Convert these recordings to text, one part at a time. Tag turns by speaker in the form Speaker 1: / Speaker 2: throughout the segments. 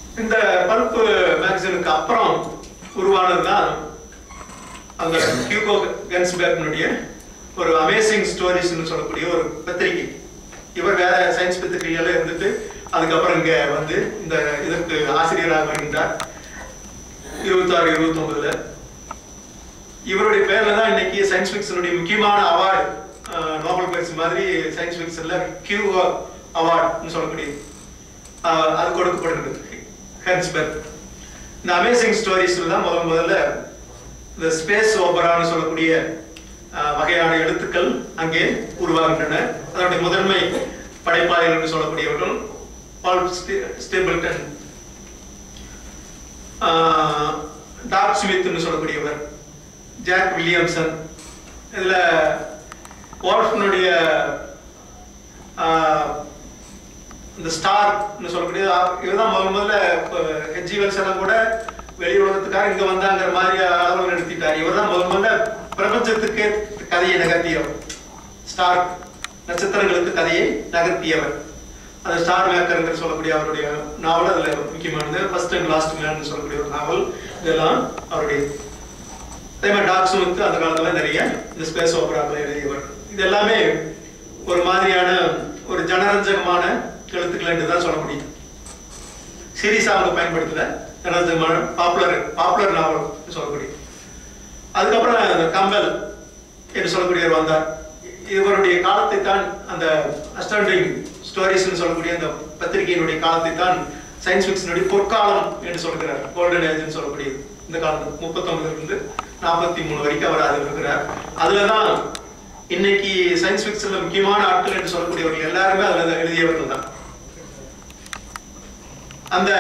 Speaker 1: இந்த பல்ப் மேகசினுக்கு அப்புறம் உருவானது தான் அந்த ஹியூகோ கன்ஸ்பேர்னுடைய ஒரு அமேசிங் ஸ்டோரிஸ்னு சொல்லக்கூடிய ஒரு பத்திரிகை இவர் வேற சயின்ஸ் பத்திரிகையில இருந்துட்டு அதுக்கப்புறம் இங்க வந்து இந்த இதற்கு ஆசிரியராக வருகின்றார் இருபத்தாறு இருபத்தொன்பதுல இவருடைய பேர்ல தான் இன்னைக்கு சயின்ஸ் ஃபிக்ஷனுடைய முக்கியமான அவார்டு நோபல் பரிசு மாதிரி சயின்ஸ் ஃபிக்ஷன்ல கியூ அவார்ட்னு சொல்லக்கூடிய ஆஹ், அது கொடுக்கப்படுகிறது ஹென்ஸ்பெர்க் இந்த அமேசிங் ஸ்டோரிஸ்ல தான் முதல் முதல்ல இந்த ஸ்பேஸ் ஓபரான்னு சொல்லக்கூடிய ஆஹ், வகையான எழுத்துக்கள் அங்கே உருவாகின்றன அதனுடைய முதன்மை படைப்பாளிகள் என்று சொல்லக்கூடியவர்கள் பால் ஸ்டே- ஸ்டேபிள்டன் ஆஹ், டாக் ஸ்மித்னு சொல்லக்கூடியவர் ஜாக் வில்லியம்சன் இதுல வால்ஃபனுடைய ஆஹ், இந்த ஸ்டார்னு சொல்லக்கூடிய இதுதான் முதல் முதல்ல ஹெச்ஜி வெல்ஸ் எல்லாம் கூட வெளி உலகத்துக்காக இங்க வந்தாங்கிற மாதிரி அளவு நடத்திட்டார் இவர் தான் முதல் முதல்ல பிரபஞ்சத்துக்கு கதையை நகர்த்தியவர் ஸ்டார் நட்சத்திரங்களுக்கு கதையை நகர்த்தியவர் அந்த ஸ்டார் மேக்கர்ங்கிற சொல்லக்கூடிய அவருடைய நாவல் அதுல முக்கியமானது ஃபர்ஸ்ட் அண்ட் லாஸ்ட் மேன் சொல்லக்கூடிய ஒரு நாவல் இதெல்லாம் அவருடைய அதே மாதிரி டாக் ஸ்மித் அந்த காலத்துல நிறைய இந்த ஸ்பேஸ் ஓபராக்களை எழுதியவர் இது எல்லாமே ஒரு மாதிரியான ஒரு ஜனரஞ்சகமான எழுத்துக்கள் என்று தான் சொல்ல முடியும் சீரியஸா அவங்க பயன்படுத்தல ஜனரஞ்சகமான பாப்புலர் பாப்புலர் நாவல் சொல்லக்கூடிய அதுக்கப்புறம் அந்த கம்பல் என்று சொல்லக்கூடியவர் வந்தார் இவருடைய காலத்தை தான் அந்த அஸ்டாண்டிங் ஸ்டோரிஸ்னு சொல்லக்கூடிய அந்த பத்திரிகையினுடைய காலத்தை தான் சயின்ஸ் ஃபிக்ஷனுடைய பொற்காலம் என்று சொல்கிறார் கோல்டன் ஏஜ்னு சொல்லக்கூடியது இந்த காலம் முப்பத்தொன்பதுல இருந்து நாற்பத்தி மூணு வரைக்கும் அவர் அதில் இருக்கிறார் அதுல தான் இன்னைக்கு சயின்ஸ் ஃபிக்ஷன்ல முக்கியமான ஆட்கள் என்று சொல்லக்கூடியவர்கள் எல்லாருமே அதுல எழுதியவர்கள் தான் அந்த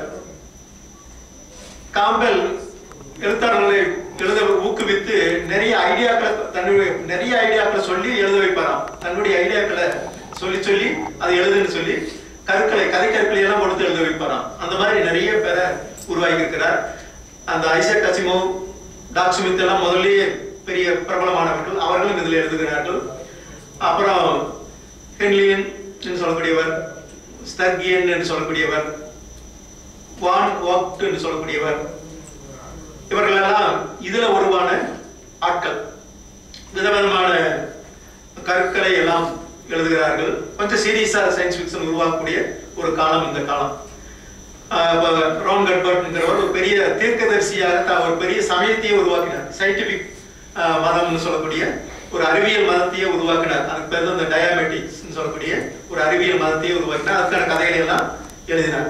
Speaker 1: காம்பல் எழுத்தாளர்களை எழுத ஊக்குவித்து நிறைய ஐடியாக்களை தன்னுடைய நிறைய ஐடியாக்களை சொல்லி எழுத வைப்பாராம் தன்னுடைய ஐடியாக்களை சொல்லி சொல்லி அதை எழுதுன்னு சொல்லி கருக்களை கதை கருக்களை எல்லாம் கொடுத்து எழுத வைப்பாராம் அந்த மாதிரி நிறைய பேரை உருவாக்கி இருக்கிறார் அந்த ஐசக் கசிமோ டாக் ஸ்மித் எல்லாம் முதல்லயே பெரிய பிரபலமானவர்கள் அவர்களும் இதில் எழுதுகிறார்கள் அப்புறம் ஹென்லியன் என்று சொல்லக்கூடியவர் ஸ்தர்கியன் என்று சொல்லக்கூடியவர் வான் வாக்ட் என்று சொல்லக்கூடியவர் இவர்கள் எல்லாம் இதுல உருவான ஆட்கள் விதவிதமான கருக்களை எல்லாம் எழுதுகிறார்கள் கொஞ்சம் சீரியஸா சயின்ஸ் ஃபிக்ஷன் உருவாக்கக்கூடிய ஒரு காலம் இந்த காலம் ஆஹ் இப்ப ரான் கட்பர்ட்ங்கிறவர் ஒரு பெரிய தீர்க்கதரிசியாக தான் ஒரு பெரிய சமயத்தையே உருவாக்கினார் சயின்டிபிக் மதம்னு சொல்லக்கூடிய ஒரு அறிவியல் மதத்தையே உருவாக்கினார் அதுக்கு பேர் தான் இந்த டயாமெட்டிக்ஸ் சொல்லக்கூடிய ஒரு அறிவியல் மதத்தையே உருவாக்கினார் அதுக்கான கதைகளை எல்லாம் எழுதினார்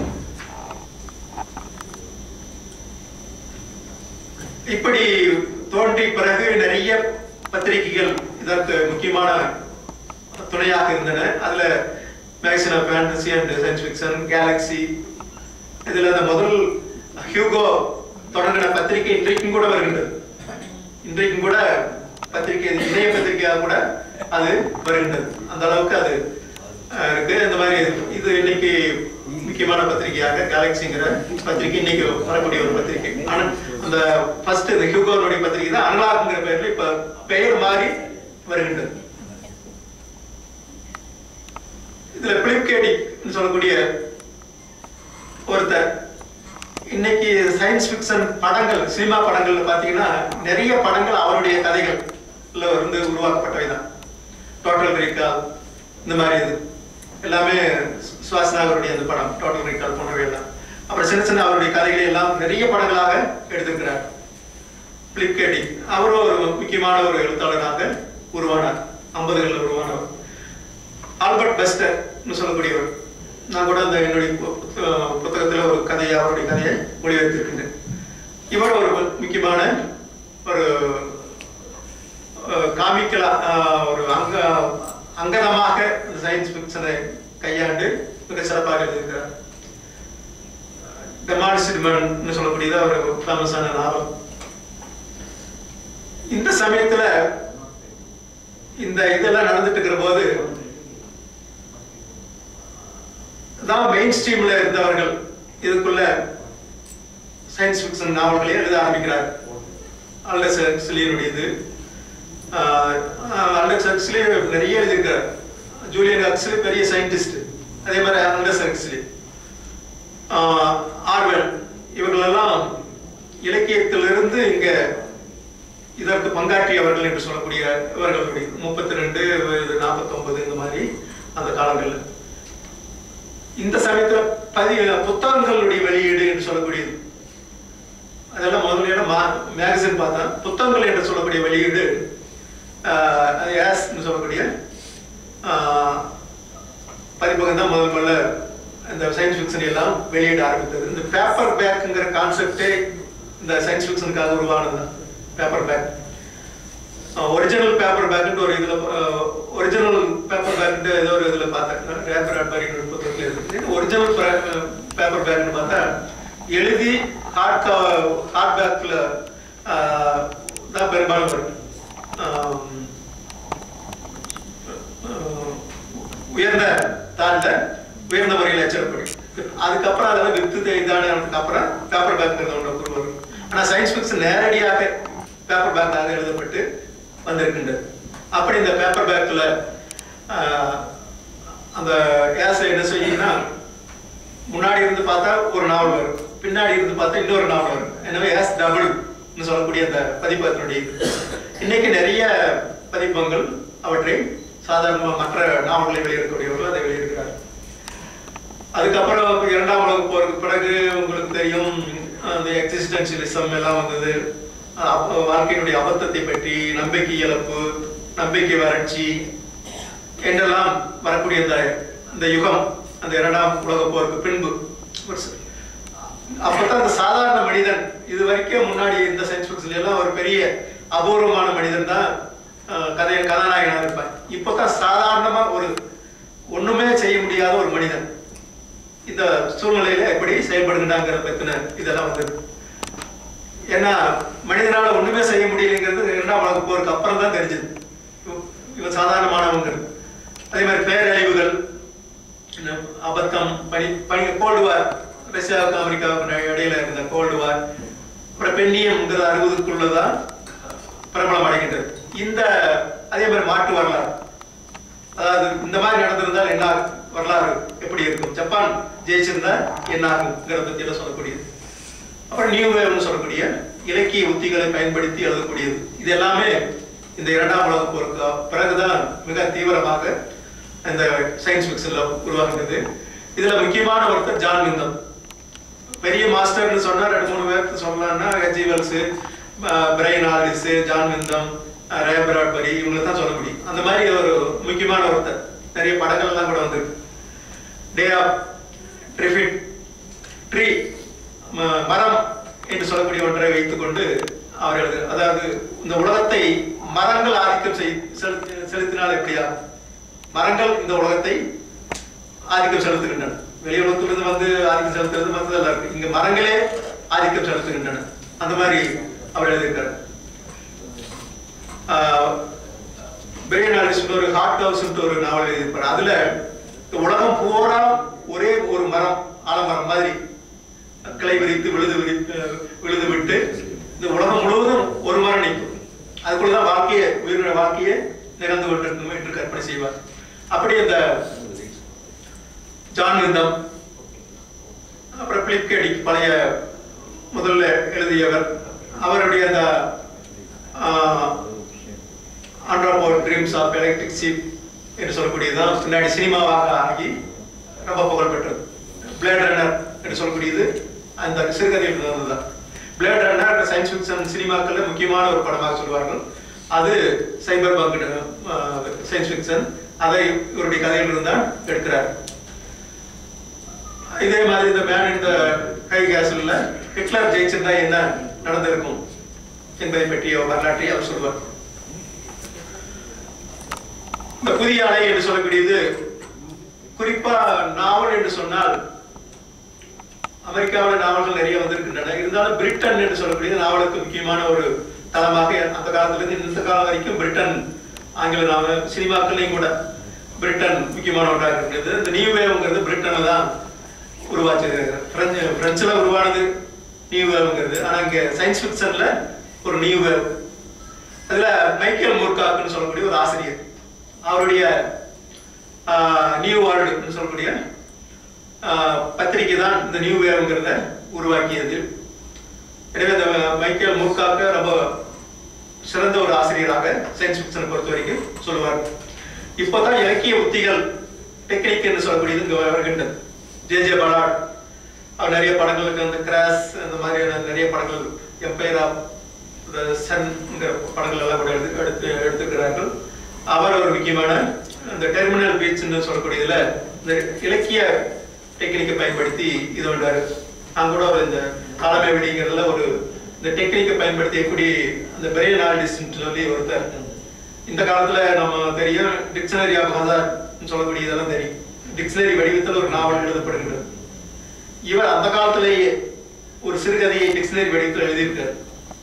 Speaker 1: இப்படி தோன்றி பிறகு நிறைய பத்திரிகைகள் இதற்கு முக்கியமான துணையாக இருந்தன அதுல magazine of fantasy and science fiction galaxy இதுல அந்த முதல் ஹியூகோ தொடங்கின பத்திரிகை இன்றைக்கும் கூட வருகின்றது இன்றைக்கும் கூட பத்திரிகை இணைய பத்திரிகையாக கூட அது வருகின்றது அந்த அளவுக்கு அது அஹ், இருக்கு இந்த மாதிரி இது இன்னைக்கு முக்கியமான பத்திரிகையாக கேலக்சிங்கிற பத்திரிகை இன்னைக்கு வரக்கூடிய ஒரு பத்திரிகை ஆனா அந்த ஃபர்ஸ்ட் இந்த ஹியூகோனுடைய பத்திரிகை தான் அனலாக்ங்கிற பெயர்ல இப்ப பெயர் மாறி வருகின்றது இதுல பிளிப்கேடி சொல்லக்கூடிய ஒருத்தர் இன்னைக்கு சயின்ஸ் ஃபிக்ஷன் படங்கள் சினிமா படங்கள்ல பாத்தீங்கன்னா நிறைய படங்கள் அவருடைய கதைகள்ல இருந்து உருவாக்கப்பட்டவை தான் டோட்டல் ரீகால் இந்த மாதிரி இது எல்லாமே சுவாசனாகருடைய அந்த படம் டோட்டல் ரீகால் போன்றவை எல்லாம் அப்புறம் சின்ன சின்ன அவருடைய கதைகளை எல்லாம் நிறைய படங்களாக எடுத்திருக்கிறார் பிளிப்கேடி அவரும் ஒரு முக்கியமான ஒரு எழுத்தாளராக உருவானார் ஐம்பதுகளில் உருவானவர் ஆல்பர்ட் பெஸ்டர்னு சொல்லக்கூடியவர் நான் கூட அந்த என்னுடைய பு- புத்த- புத்தகத்துல ஒரு கதையை அவருடைய கதையை மொழிபெயர்த்திருக்கின்றேன் இவர் ஒரு முக்கியமான ஒரு காமிக்கலா ஒரு அங்க அங்கதமாக இந்த சயின்ஸ் ஃபிக்ஷனை கையாண்டு மிக சிறப்பாக எழுதியிருக்கிறார் டெமாலிசிட்மன் சொல்லக்கூடியது ஒரு ஃபேமஸான நாவல் இந்த சமயத்துல இந்த இதெல்லாம் நடந்துட்டு இருக்கிற போது தான் மெயின் ஸ்ட்ரீம்ல இருந்தவர்கள் இதுக்குள்ள சயின்ஸ் ஃபிக்ஷன் நாவல்களை எழுத ஆரம்பிக்கிறார் அல்லஸ் ஹக்ஸ்லியினுடையது அல்லஸ் ஹக்ஸ்லி நிறைய எழுதியிருக்கார் ஜூலியன் ஹக்ஸ்லி பெரிய சயின்டிஸ்ட் அதே மாதிரி அல்லஸ் ஹக்ஸ்லி ஆஹ், ஆர்வெல் இவர்களெல்லாம் இலக்கியத்திலிருந்து இங்க இதற்கு பங்காற்றியவர்கள் என்று சொல்லக்கூடிய இவர்களுடைய முப்பத்தி ரெண்டு நாற்பத்தொன்பது இந்த மாதிரி அந்த காலங்கள்ல இந்த சமயத்துல பதி புத்தகங்களுடைய வெளியீடு என்று சொல்லக்கூடியது அதெல்லாம் முதல்ல மா மேகசின் பார்த்தேன் புத்தகங்கள் என்று சொல்லக்கூடிய வெளியீடு ஆஹ், அது ஏஸ்ன்னு சொல்லக்கூடிய ஆஹ், பதிப்பகம் தான் முதல் முதல்ல இந்த சயின்ஸ் ஃபிக்ஷன் எல்லாம் வெளியிட ஆரம்பித்தது இந்த பேப்பர் பேக்குங்கிற கான்செப்டே இந்த சயின்ஸ் ஃபிக்ஷனுக்காக உருவானது தான் பேப்பர் பேக் ஒரிஜினல் பேப்பர் பேக்குன்ட்டு ஒரு இதில் ஒரிஜினல் பேப்பர் பேக்குன்ட்டு ஏதோ ஒரு இதில் பார்த்தேன் ரேப்பர் அட்பாரின் புத்தகத்தில் இருக்குது ஒரிஜினல் பேப்பர் பேக்னு பார்த்தா எழுதி ஹார்ட் ஹார்ட் பேக்கில் தான் பெரும்பாலும் வரும் ஆம், ஆஹ், உயர்ந்த தாழ்ந்த உயர்ந்த முறையில் அச்சிடப்படி அதுக்கப்புறம் அதை வித்து இதானதுக்கு அப்புறம் பேப்பர் பேக் ஒன்று வரும் ஆனா சயின்ஸ் ஃபிக்ஷன் நேரடியாக பேப்பர் பேக்காக எழுதப்பட்டு வந்திருக்கின்றது அப்படி இந்த பேப்பர் பேக்ல அந்த ஏசை என்ன செய்யும்னா முன்னாடி இருந்து பார்த்தா ஒரு நாவல் வரும் பின்னாடி இருந்து பார்த்தா இன்னொரு நாவல் வரும் எனவே எஸ் டபுள் சொல்லக்கூடிய அந்த பதிப்பகத்தினுடைய இது. இன்னைக்கு நிறைய பதிப்பகங்கள் அவற்றை சாதாரண மற்ற நாவல்களை வெளியிடக்கூடியவர்கள் அதை வெளியிடுகிறார் அதுக்கப்புறம் இரண்டாம் உலக போருக்கு பிறகு உங்களுக்கு தெரியும் அந்த எக்ஸிஸ்டன்சியலிசம் எல்லாம் வந்தது அப்ப வாழ்க்கையினுடைய அபத்தத்தை பற்றி நம்பிக்கை இழப்பு நம்பிக்கை வறட்சி என்றெல்லாம் வரக்கூடிய அந்த அந்த யுகம் அந்த இரண்டாம் உலக போருக்கு பின்பு ஒரு ச- அப்பதான் அந்த சாதாரண மனிதன் இது வரைக்கும் முன்னாடி இந்த சயின்ஸ் ஃபிக்ஷன்ல எல்லாம் ஒரு பெரிய அபூர்வமான மனிதன் தான் அஹ், கதை கதாநாயகனா இருப்பான் இப்பதான் சாதாரணமா ஒரு ஒண்ணுமே செய்ய முடியாத ஒரு மனிதன் இந்த சூழ்நிலையில எப்படி செயல்படுகின்றாங்கிற பத்தின இதெல்லாம் வந்து ஏன்னா மனிதனால ஒண்ணுமே செய்ய முடியலைங்கிறது இரண்டாம் உலக போருக்கு அப்புறம் தான் தெரிஞ்சது இவ- இவன் சாதாரணமானவங்க அதே மாதிரி பேரழிவுகள் என்ன, அபத்தம் பனி பனி கோல்டு வார் ரஷ்யாவுக்கும் அமெரிக்காவுக்கும் இடையில இருந்த கோல்டு வார் அப்புறம் பெண்ணியம்ங்கிறது அறுபதுக்குள்ளதான் பிரபலம் அடைகின்றது இந்த அதே மாதிரி மாட்டு வரலாறு அதாவது இந்த மாதிரி நடந்திருந்தால் என்ன ஆகும்? வரலாறு எப்படி இருக்கும் ஜப்பான் ஜெயிச்சிருந்தா என்ன ஆகுங்கிறத பத்தி எல்லாம் சொல்லக்கூடியது அப்புறம் நியூ வேவ்னு சொல்லக்கூடிய இலக்கிய உத்திகளை பயன்படுத்தி எழுதக்கூடியது இது எல்லாமே இந்த இரண்டாம் உலக போருக்கு பிறகுதான் மிக தீவிரமாக இந்த சயின்ஸ் ஃபிக்ஷன்ல உருவாகினது இதுல முக்கியமான ஒருத்தர் ஜான் விந்தம் பெரிய மாஸ்டர்னு சொன்னா ரெண்டு மூணு பேருக்கு சொல்லலாம்னா H E Wells Brian Aldiss John Wyndham Ray Bradbury இவங்களை தான் சொல்ல முடியும் அந்த மாதிரி ஒரு முக்கியமான ஒருத்தர் நிறைய படங்கள்லாம் கூட வந்திருக்கு டே ஆஃப் ட்ரிஃபிட் ட்ரீ மரம் என்று சொல்லக்கூடிய ஒன்றை வைத்துக்கொண்டு அவர் எழுது அதாவது இந்த உலகத்தை மரங்கள் ஆதிக்கம் செய் செலுத்தி- செலுத்தினால் எப்படியா மரங்கள் இந்த உலகத்தை ஆதிக்கம் செலுத்துகின்றன வெளி உலகத்திலிருந்து வந்து ஆதிக்கம் செலுத்துறது மற்றதெல்லாம் இருக்கு இங்க மரங்களே ஆதிக்கம் செலுத்துகின்றன அந்த மாதிரி அவர் எழுதியிருக்காரு பிரியன் ஆலிஸ் ஒரு ஹார்ட் ஹவுஸ் ஒரு நாவல் எழுதியிருப்பார் அதுல இந்த உலகம் பூரா ஒரே ஒரு மரம் ஆலமரம் மாதிரி கிளை விரித்து விழுது விரித்து விழுது விட்டு இந்த உலகம் முழுவதும் ஒரு மரம் நிற்கும் அதுக்குள்ளதான் வாழ்க்கையை உயிரின வாழ்க்கையை நிகழ்ந்து கொண்டிருக்கும் என்று கற்பனை செய்வார் அப்படி அந்த ஜான் விந்தம் அப்புறம் பிலிப் கேடிக் பழைய முதல்ல எழுதியவர் அவருடைய அந்த ஆண்ட்ராபோர் ட்ரீம்ஸ் ஆஃப் எலக்ட்ரிக் ஷீப் என்று சொல்லக்கூடியதுதான் பின்னாடி சினிமாவாக ஆகி ரொம்ப புகழ் பெற்றது பிளேட் ரன்னர் என்று சொல்லக்கூடியது அந்த சிறுகதையில் இருந்ததுதான் பிளேட் ரன்னர் சயின்ஸ் ஃபிக்ஷன் சினிமாக்கள்ல முக்கியமான ஒரு படமாக சொல்வார்கள் அது சைபர் பங்க் சயின்ஸ் ஃபிக்ஷன் அதை இவருடைய கதையில் இருந்தால் எடுக்கிறார் இதே மாதிரி இந்த மேன் இந்த கை கேசல்ல ஹிட்லர் ஜெயிச்சிருந்தா என்ன நடந்திருக்கும் என்பதை பற்றிய வரலாற்றை அவர் சொல்வார் இந்த புதிய அலை என்று சொல்லக்கூடியது குறிப்பா நாவல் என்று சொன்னால் அமெரிக்காவில் நாவல்கள் நிறைய வந்திருக்கின்றன இருந்தாலும் பிரிட்டன் என்று சொல்லக்கூடியது நாவலுக்கு முக்கியமான ஒரு தளமாக அந்த காலத்திலிருந்து இந்த காலம் வரைக்கும் பிரிட்டன் ஆங்கில நாவல் சினிமாக்கள்லையும் கூட பிரிட்டன் முக்கியமான ஒன்றாக இருக்கின்றது இந்த நியூ வேவ்ங்கிறது பிரிட்டன்ல தான் உருவாச்சது பிரெஞ்சு பிரெஞ்சுல உருவானது நியூ வேவ்ங்கிறது ஆனா இங்க சயின்ஸ் ஃபிக்ஷன்ல ஒரு நியூ வேவ் அதுல மைக்கேல் மூர்காக்குன்னு சொல்லக்கூடிய ஒரு ஆசிரியர் அவருடைய நியூ வேர்ல்டுன்னு சொல்லக்கூடிய ஆஹ், பத்திரிகை தான் இந்த நியூ வேவ்ங்கிறத உருவாக்கியது எனவே இந்த மைக்கேல் மூர்காக்க ரொம்ப சிறந்த ஒரு ஆசிரியராக சயின்ஸ் ஃபிக்ஷனை பொறுத்த வரைக்கும் சொல்லுவார் இப்போதான் இலக்கிய உத்திகள் டெக்னிக் என்று சொல்லக்கூடியது இங்க வருகின்றது ஜே ஜே பலாட் அவர் நிறைய படங்களுக்கு அந்த கிராஸ் அந்த மாதிரியான நிறைய படங்கள் எம்பையர் ஆஃப் த சன்ங்கிற படங்கள் எல்லாம் கூட எடுத்து எடுத்து எடுத்துக்கிறார்கள் அவர் ஒரு முக்கியமான இந்த டெர்மினல் பீச்னு சொல்லக்கூடியதுல இந்த இலக்கிய டெக்னிக்கை பயன்படுத்தி இது பண்றாரு நான் கூட ஒரு இந்த காலமே விடிங்கிறதுல ஒரு இந்த டெக்னிக்கை பயன்படுத்தி எப்படி அந்த பிரெயின் ஆர்டிஸ்ட்னு சொல்லி ஒருத்தர் இந்த காலத்துல நம்ம தெரியும் டிக்ஷனரி ஆஃப் ஹசார் சொல்லக்கூடிய இதெல்லாம் தெரியும் டிக்ஷனரி வடிவத்தில் ஒரு நாவல் எழுதப்படுகிறது இவர் அந்த காலத்திலேயே ஒரு சிறுகதையை டிக்ஷனரி வடிவத்தில் எழுதியிருக்காரு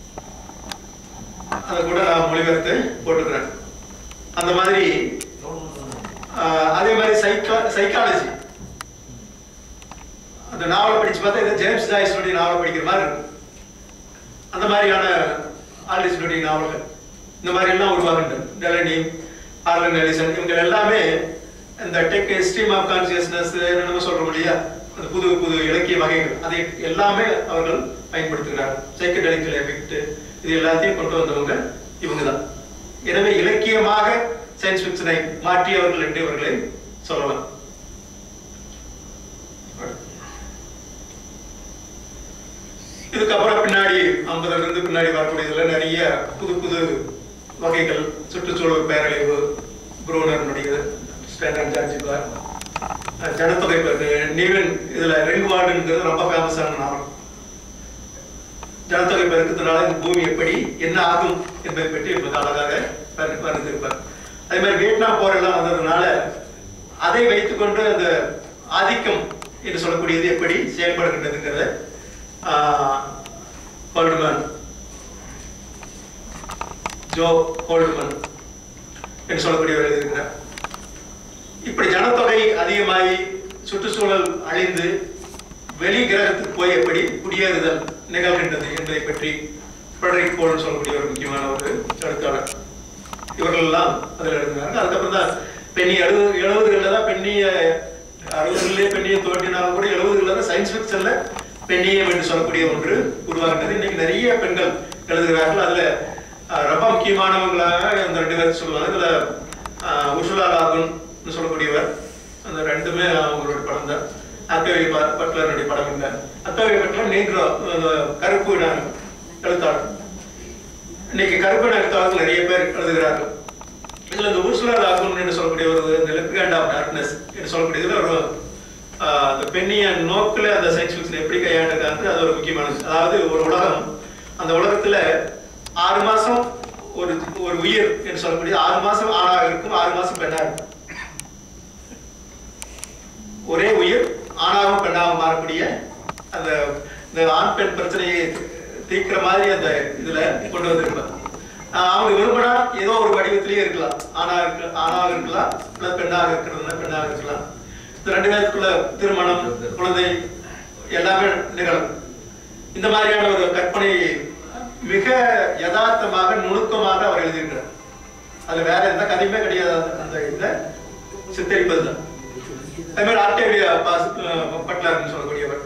Speaker 1: அதை கூட நான் மொழிபெயர்த்து போட்டுக்கிறேன் அந்த மாதிரி ஆஹ், அதே மாதிரி சைக்கா சைக்காலஜி அந்த நாவலை படிச்சு பார்த்தா இது ஜேம்ஸ் ஜாய்ஸனுடைய நாவலை படிக்கிற மாதிரி இருக்கும் அந்த மாதிரியான ஆர்டிஸ்டுடைய நாவல்கள் இந்த மாதிரி எல்லாம் உருவாகின்றது டெலனி ஆர்லன் எலிசன் இவங்க எல்லாமே இந்த டெக் ஸ்ட்ரீம் ஆஃப் கான்சியஸ்னஸ் நம்ம சொல்றோம் இல்லையா அந்த புது புது இலக்கிய வகைகள் அதை எல்லாமே அவர்கள் பயன்படுத்துகிறார்கள் சைக்கடலிக்கல் எஃபெக்ட் இது எல்லாத்தையும் கொண்டு வந்தவங்க இவங்க தான் எனவே இலக்கியமாக சயின்ஸ் ஃபிக்ஷனை மாற்றியவர்கள் என்று இவர்களை சொல்லலாம் இதுக்கப்புறம் பின்னாடி ஐம்பதுல இருந்து பின்னாடி வரக்கூடியதுல நிறைய புது புது வகைகள் சுற்றுச்சூழல் பேரழிவு புரோனருடைய ஸ்டாண்டர்ட் ஜார்ஜிபார் ஜனத்தொகை பெருக்கு நீவன் இதுல ரிங் வார்டுங்கிறது ரொம்ப ஃபேமஸான நாவல் ஜனத்தொகை பெருக்கத்தினால இந்த பூமி எப்படி என்ன ஆகும் என்பதை பற்றி இப்ப அழகாக வர்ணி- வர்ணித்திருப்பார் அதே மாதிரி வியட்நாம் போர் எல்லாம் வந்ததுனால அதை வைத்துக்கொண்டு அந்த ஆதிக்கம் என்று சொல்லக்கூடியது எப்படி செயல்படுகின்றதுங்கிறத ஹோல்டுமன் ஜோ ஹோல்டுமன் என்று சொல்லக்கூடியவர் எழுதியிருக்கிறார் இப்படி ஜனத்தொகை அதிகமாகி சுற்றுச்சூழல் அழிந்து வெளி கிரகத்துக்கு போய் எப்படி குடியேறுதல் நிகழ்கின்றது என்பதை பற்றி ஃப்ரெடரிக் போல்னு சொல்லக்கூடிய ஒரு முக்கியமான ஒரு எழுத்தாளர் இவர்கள் எல்லாம் அதில் எழுதினாங்க அதுக்கப்புறம் தான் பெண்ணி எழுபது எழுபதுகளில் தான் பெண்ணிய அறுபதுகளிலே பெண்ணியை தோன்றினாலும் கூட எழுபதுகளில் தான் சயின்ஸ் ஃபிக்ஷன்ல பெண்ணியம் என்று சொல்லக்கூடிய ஒன்று உருவாகின்றது இன்னைக்கு நிறைய பெண்கள் எழுதுகிறார்கள் அதுல அஹ், ரொம்ப முக்கியமானவங்களாக அந்த ரெண்டு பேர் சொல்லுவாங்க இதுல அஹ், உர்சுலா லாகுன் சொல்லக்கூடியவர் அந்த ரெண்டுமே அவங்களோட படம் தான் அத்தவை பட்லருடைய படம் இல்லை அத்தவை பட்லர் நீங்கிறோ கருப்பு இன எழுத்தாளர் இன்னைக்கு கருப்பு இன எழுத்தாளர்கள் நிறைய பேர் எழுதுகிறார்கள் இதுல இந்த உர்சுலா லாகுன் என்று சொல்லக்கூடிய ஒரு இந்த லெப்டிகண்ட் ஆஃப் டார்க்னஸ் என்று சொல்லக்கூடியதுல ஒரு ஆஹ், அந்த பெண்ணிய நோக்கில் அந்த சயின்ஸ் ஃபிக்ஷன் எப்படி கையாண்டிருக்காங்க அது ஒரு முக்கியமானது அதாவது ஒரு உலகம் அந்த உலகத்துல ஆறு மாசம் ஒரு ஒரு உயிர் என்று சொல்லக்கூடிய ஆறு மாசம் ஆணாக இருக்கும் ஆறு மாசம் பெண்ணாக இருக்கும் ஒரே உயிர் ஆணாகவும் பெண்ணாகவும் மாறக்கூடிய அந்த இந்த ஆண் பெண் பிரச்சனையை தீர்க்கிற மாதிரி அந்த இதுல கொண்டு வந்திருப்பார் ஆஹ் அவங்க விரும்பினா ஏதோ ஒரு வடிவத்திலேயே இருக்கலாம் ஆணா இருக்க ஆணாக இருக்கலாம் இல்ல பெண்ணாக இருக்கிறதுனா பெண்ணாக இருக்கலாம் இந்த ரெண்டு பேருக்குள்ள திருமணம் குழந்தை எல்லாமே நிகழும் இந்த மாதிரியான ஒரு கற்பனை மிக யதார்த்தமாக நுணுக்கமாக அவர் எழுதியிருக்கிறார் அது வேற எந்த கதையுமே கிடையாது அந்த- அந்த இதுல சித்தரிப்பது தான் அதே மாதிரி ஆக்டேவியா பாஸ் பட்லர்னு சொல்லக்கூடியவர்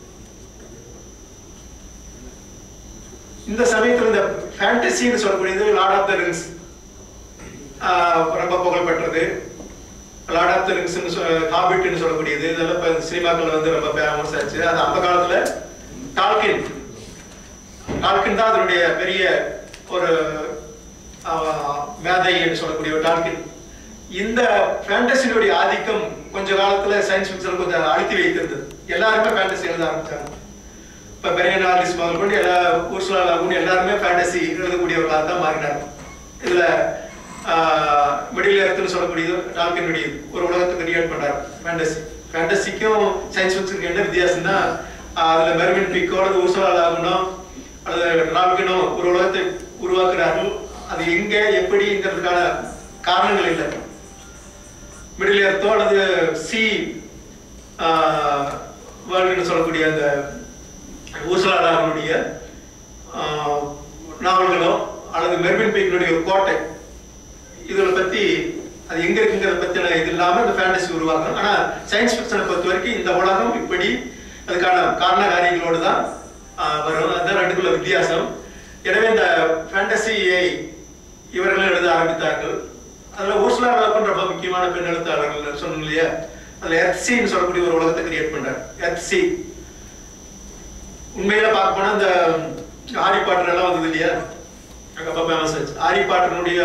Speaker 1: இந்த சமயத்துல இந்த ஃபேண்டசின்னு சொல்லக்கூடியது லார்ட் ஆஃப் த ரிங்ஸ் ரொம்ப புகழ்பெற்றது லார்ட் ஆஃப் த ரிங்ஸ் ஹாபிட்னு சொல்லக்கூடியது இதெல்லாம் இப்போ சினிமாக்கள் வந்து ரொம்ப ஃபேமஸ் ஆச்சு அது அந்த காலத்துல டால்கின் டால்கின் தான் அதனுடைய பெரிய ஒரு ஆஹ், மேதை என்று சொல்லக்கூடிய ஒரு டால்கின் இந்த ஃபேண்டசியினுடைய ஆதிக்கம் கொஞ்ச காலத்துல சயின்ஸ் ஃபிக்ஷன் கொஞ்சம் அழுத்தி வைத்திருந்தது எல்லாருமே ஃபேண்டசி எழுத ஆரம்பிச்சாங்க இப்ப பெரியன் ஆர்டிஸ்ட் முதல் கொண்டு எல்லா ஊர்சுலா லாகுன் எல்லாருமே ஃபேண்டசி எழுதக்கூடியவர்களாக தான் மாறினாங்க இதுல மிடில் எர்த்னு சொல்லக்கூடியது டால்கினுடைய ஒரு உலகத்தை கிரியேட் பண்றாரு ஃபேண்டசி ஃபேண்டசிக்கும் சயின்ஸ் ஃபிக்ஷனுக்கு என்ன வித்தியாசம்னா ஆஹ், அதுல மெர்வின் பிக்கோ அல்லது ஊர்சுலா லாகுனோ அல்லது டால்கினோ ஒரு உலகத்தை உருவாக்குறார்கள் அது எங்க எப்படிங்கிறதுக்கான காரணங்கள் இல்லை மிடில் எர்த்தோ அல்லது சி வேர்ல்டுன்னு சொல்லக்கூடிய அந்த ஊசலாடாவுடைய நாவல்களோ அல்லது மெர்வின் பீக்கினுடைய ஒரு கோட்டை இதுல பத்தி அது எங்க இருக்குங்கிறத பத்தின இது இல்லாம இந்த ஃபேண்டசி உருவாக்கணும் ஆனா சயின்ஸ் ஃபிக்ஷனை பொறுத்த வரைக்கும் இந்த உலகம் இப்படி அதுக்கான காரண காரியங்களோடு தான் ஆஹ், வரும் அதுதான் ரெண்டுக்குள்ள வித்தியாசம் எனவே இந்த ஃபேண்டசியை இவர்கள் எழுத ஆரம்பித்தார்கள் அதுல ஊர்சுலா லாபன் ரொம்ப முக்கியமான பெண் எழுத்தாளர்கள் சொன்னோம் இல்லையா அதுல எர்த்சின்னு சொல்லக்கூடிய ஒரு உலகத்தை கிரியேட் பண்றார் எர்த்சி உண்மையில பார்க்க போனா இந்த ஆரி பாட்டர் எல்லாம் வந்தது இல்லையா அங்க அப்பா ஃபேமஸ் ஆச்சு ஆரி பாட்டனுடைய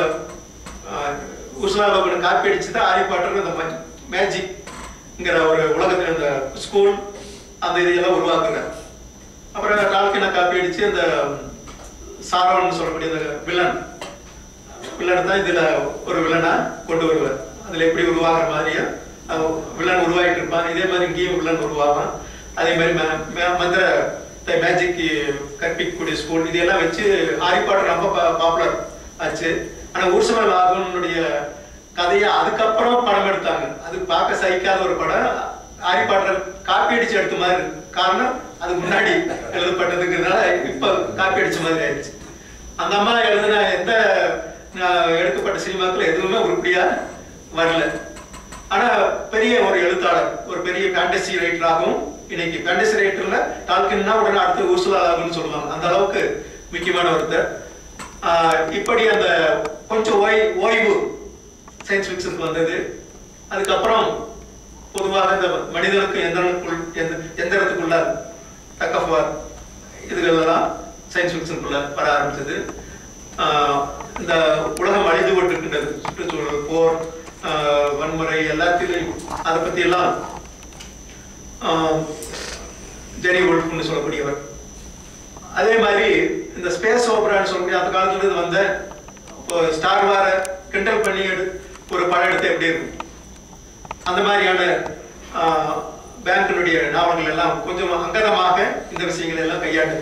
Speaker 1: உஸ்லா பாபன் காப்பி அடிச்சு தான் ஆரி பாட்டர் அந்த மேஜிக்ங்கிற ஒரு உலகத்துல அந்த ஸ்கூல் அந்த இதையெல்லாம் உருவாக்குறார் அப்புறம் டால்கினை காப்பி அடிச்சு அந்த சாரோன்னு சொல்லக்கூடிய அந்த வில்லன் வில்லன் தான் இதுல ஒரு வில்லனா கொண்டு வருவார் அதுல எப்படி உருவாகிற மாதிரியா வில்லன் உருவாகிட்டு இருப்பான் இதே மாதிரி இங்கேயும் வில்லன் உருவாவான் அதே மாதிரி ம- ம- மந்திர மேஜிக் கற்பிக்கக்கூடிய ஸ்கூல் இதெல்லாம் வச்சு ஹாரி பாட்டர் ரொம்ப பாப்புலர் ஆச்சு ஆனா ஊர்சல லாகனுடைய கதையை அதுக்கப்புறம் படம் எடுத்தாங்க அது பார்க்க சகிக்காத ஒரு படம் ஹாரி பாட்டர் காப்பி அடிச்சு எடுத்த மாதிரி இருக்கு. காரணம் அதுக்கு முன்னாடி எழுதப்பட்டதுங்கிறதுனால இப்ப காப்பி அடிச்ச மாதிரி ஆயிடுச்சு அந்த அம்மா எழுதின எந்த அஹ், எடுக்கப்பட்ட சினிமாக்கள் எதுவுமே உருப்படியா வரல ஆனா பெரிய ஒரு எழுத்தாளர் ஒரு பெரிய ஃபேண்டசி ரைட்டராகவும் இன்னைக்கு ஃபேண்டசி ரைட்டர்ல டால்கின்னா உடனே அடுத்து ஊர்சுலா லாகுன்னு சொல்லுவாங்க அந்த அளவுக்கு முக்கியமான ஒருத்தர் ஆஹ், இப்படி அந்த கொஞ்சம் ஓய் ஓய்வு சயின்ஸ் ஃபிக்ஷனுக்கு வந்தது அதுக்கப்புறம் பொதுவாக இந்த மனிதனுக்கு எந்திரனுக்குள் எந்த எந்திரத்துக்குள்ள தக்கஃபார் இதுகளெல்லாம் சயின்ஸ் ஃபிக்ஷனுக்குள்ள வர ஆரம்பிச்சது ஆஹ் இந்த உலகம் அழிந்து கொண்டிருக்கின்றது சுற்றுச்சூழல் போர் ஆஹ் வன்முறை எல்லாத்திலையும் அதை பத்தி எல்லாம் ஆஹ் ஜெரி உல்ஃப்னு சொல்லக்கூடியவர் அதே மாதிரி இந்த ஸ்பேஸ் ஓபரான்னு சொல்லக்கூடிய அந்த காலத்துல இருந்து வந்த இப்போ ஸ்டார் வார கிண்டல் பண்ணி எடு ஒரு படம் எடுத்து எப்படி இருக்கும் அந்த மாதிரியான பேங்கினுடைய நாவல்கள் எல்லாம் கொஞ்சம் அங்கதமாக இந்த விஷயங்களை எல்லாம் கையாண்டு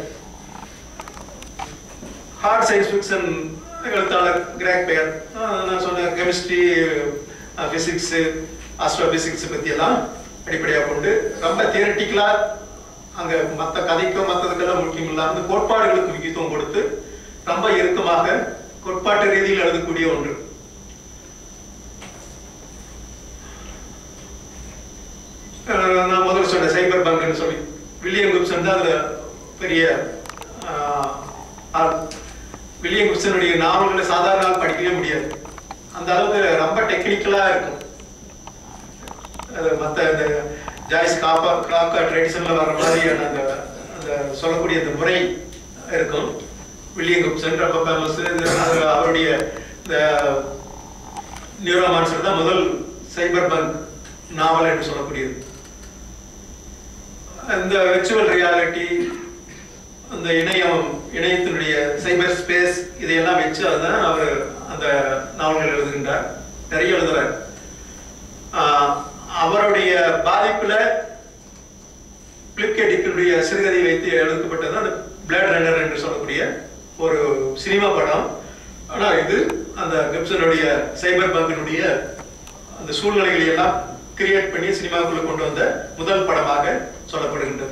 Speaker 1: ஹார்ட் சயின்ஸ் ஃபிக்ஷன் எழுத்தாளர் கிராக் பெயர் நான் சொன்ன கெமிஸ்ட்ரி ஃபிசிக்ஸ் ஆஸ்ட்ரோபிசிக்ஸ் பத்தி எல்லாம் அடிப்படையாக கொண்டு ரொம்ப தியரட்டிக்கலா அங்க மற்ற கதைக்கோ மற்றதுக்கெல்லாம் முக்கியம் இல்லாம கோட்பாடுகளுக்கு முக்கியத்துவம் கொடுத்து ரொம்ப இறுக்கமாக கோட்பாட்டு ரீதியில் எழுதக்கூடிய ஒன்று அஹ் நான் முதல்ல சொன்ன சைபர் பங்க்னு சொல்லி வில்லியம் கிப்சன் தான் அதுல பெரிய ஆஹ், ஆள். வில்லியம் கிப்சனுடைய நாவல்களை சாதாரண ஆள் படிக்கவே முடியாது அந்த அளவுக்கு ரொம்ப டெக்னிக்கலா இருக்கும் அது மத்த இந்த ஜாய்ஸ் காப்பா கிளாக்கா ட்ரெடிஷன்ல வர்ற மாதிரியான அந்த அந்த சொல்லக்கூடிய அந்த முறை இருக்கும் வில்லியம் கிப்சன் ரொம்ப ஃபேமஸ் அவருடைய இந்த நியூரோமான்சர் தான் முதல் சைபர் பங்க் நாவல் என்று சொல்லக்கூடியது இந்த விர்ச்சுவல் ரியாலிட்டி அந்த இணையம் இணையத்தினுடைய சைபர் ஸ்பேஸ் இதையெல்லாம் வச்சு அதுதான் அவர் அந்த நாவல்கள் எழுதுகின்றார் நிறைய எழுதுறார் ஆஹ் அவருடைய பாதிப்புல பிளிப்கேடிக்கினுடைய சிறுகதை வைத்து எழுதப்பட்டது அந்த பிளட் ரன்னர் என்று சொல்லக்கூடிய ஒரு சினிமா படம் ஆனா இது அந்த கிப்சனுடைய சைபர் பங்கினுடைய அந்த சூழ்நிலைகளை எல்லாம் கிரியேட் பண்ணி சினிமாக்குள்ள கொண்டு வந்த முதல் படமாக சொல்லப்படுகின்றது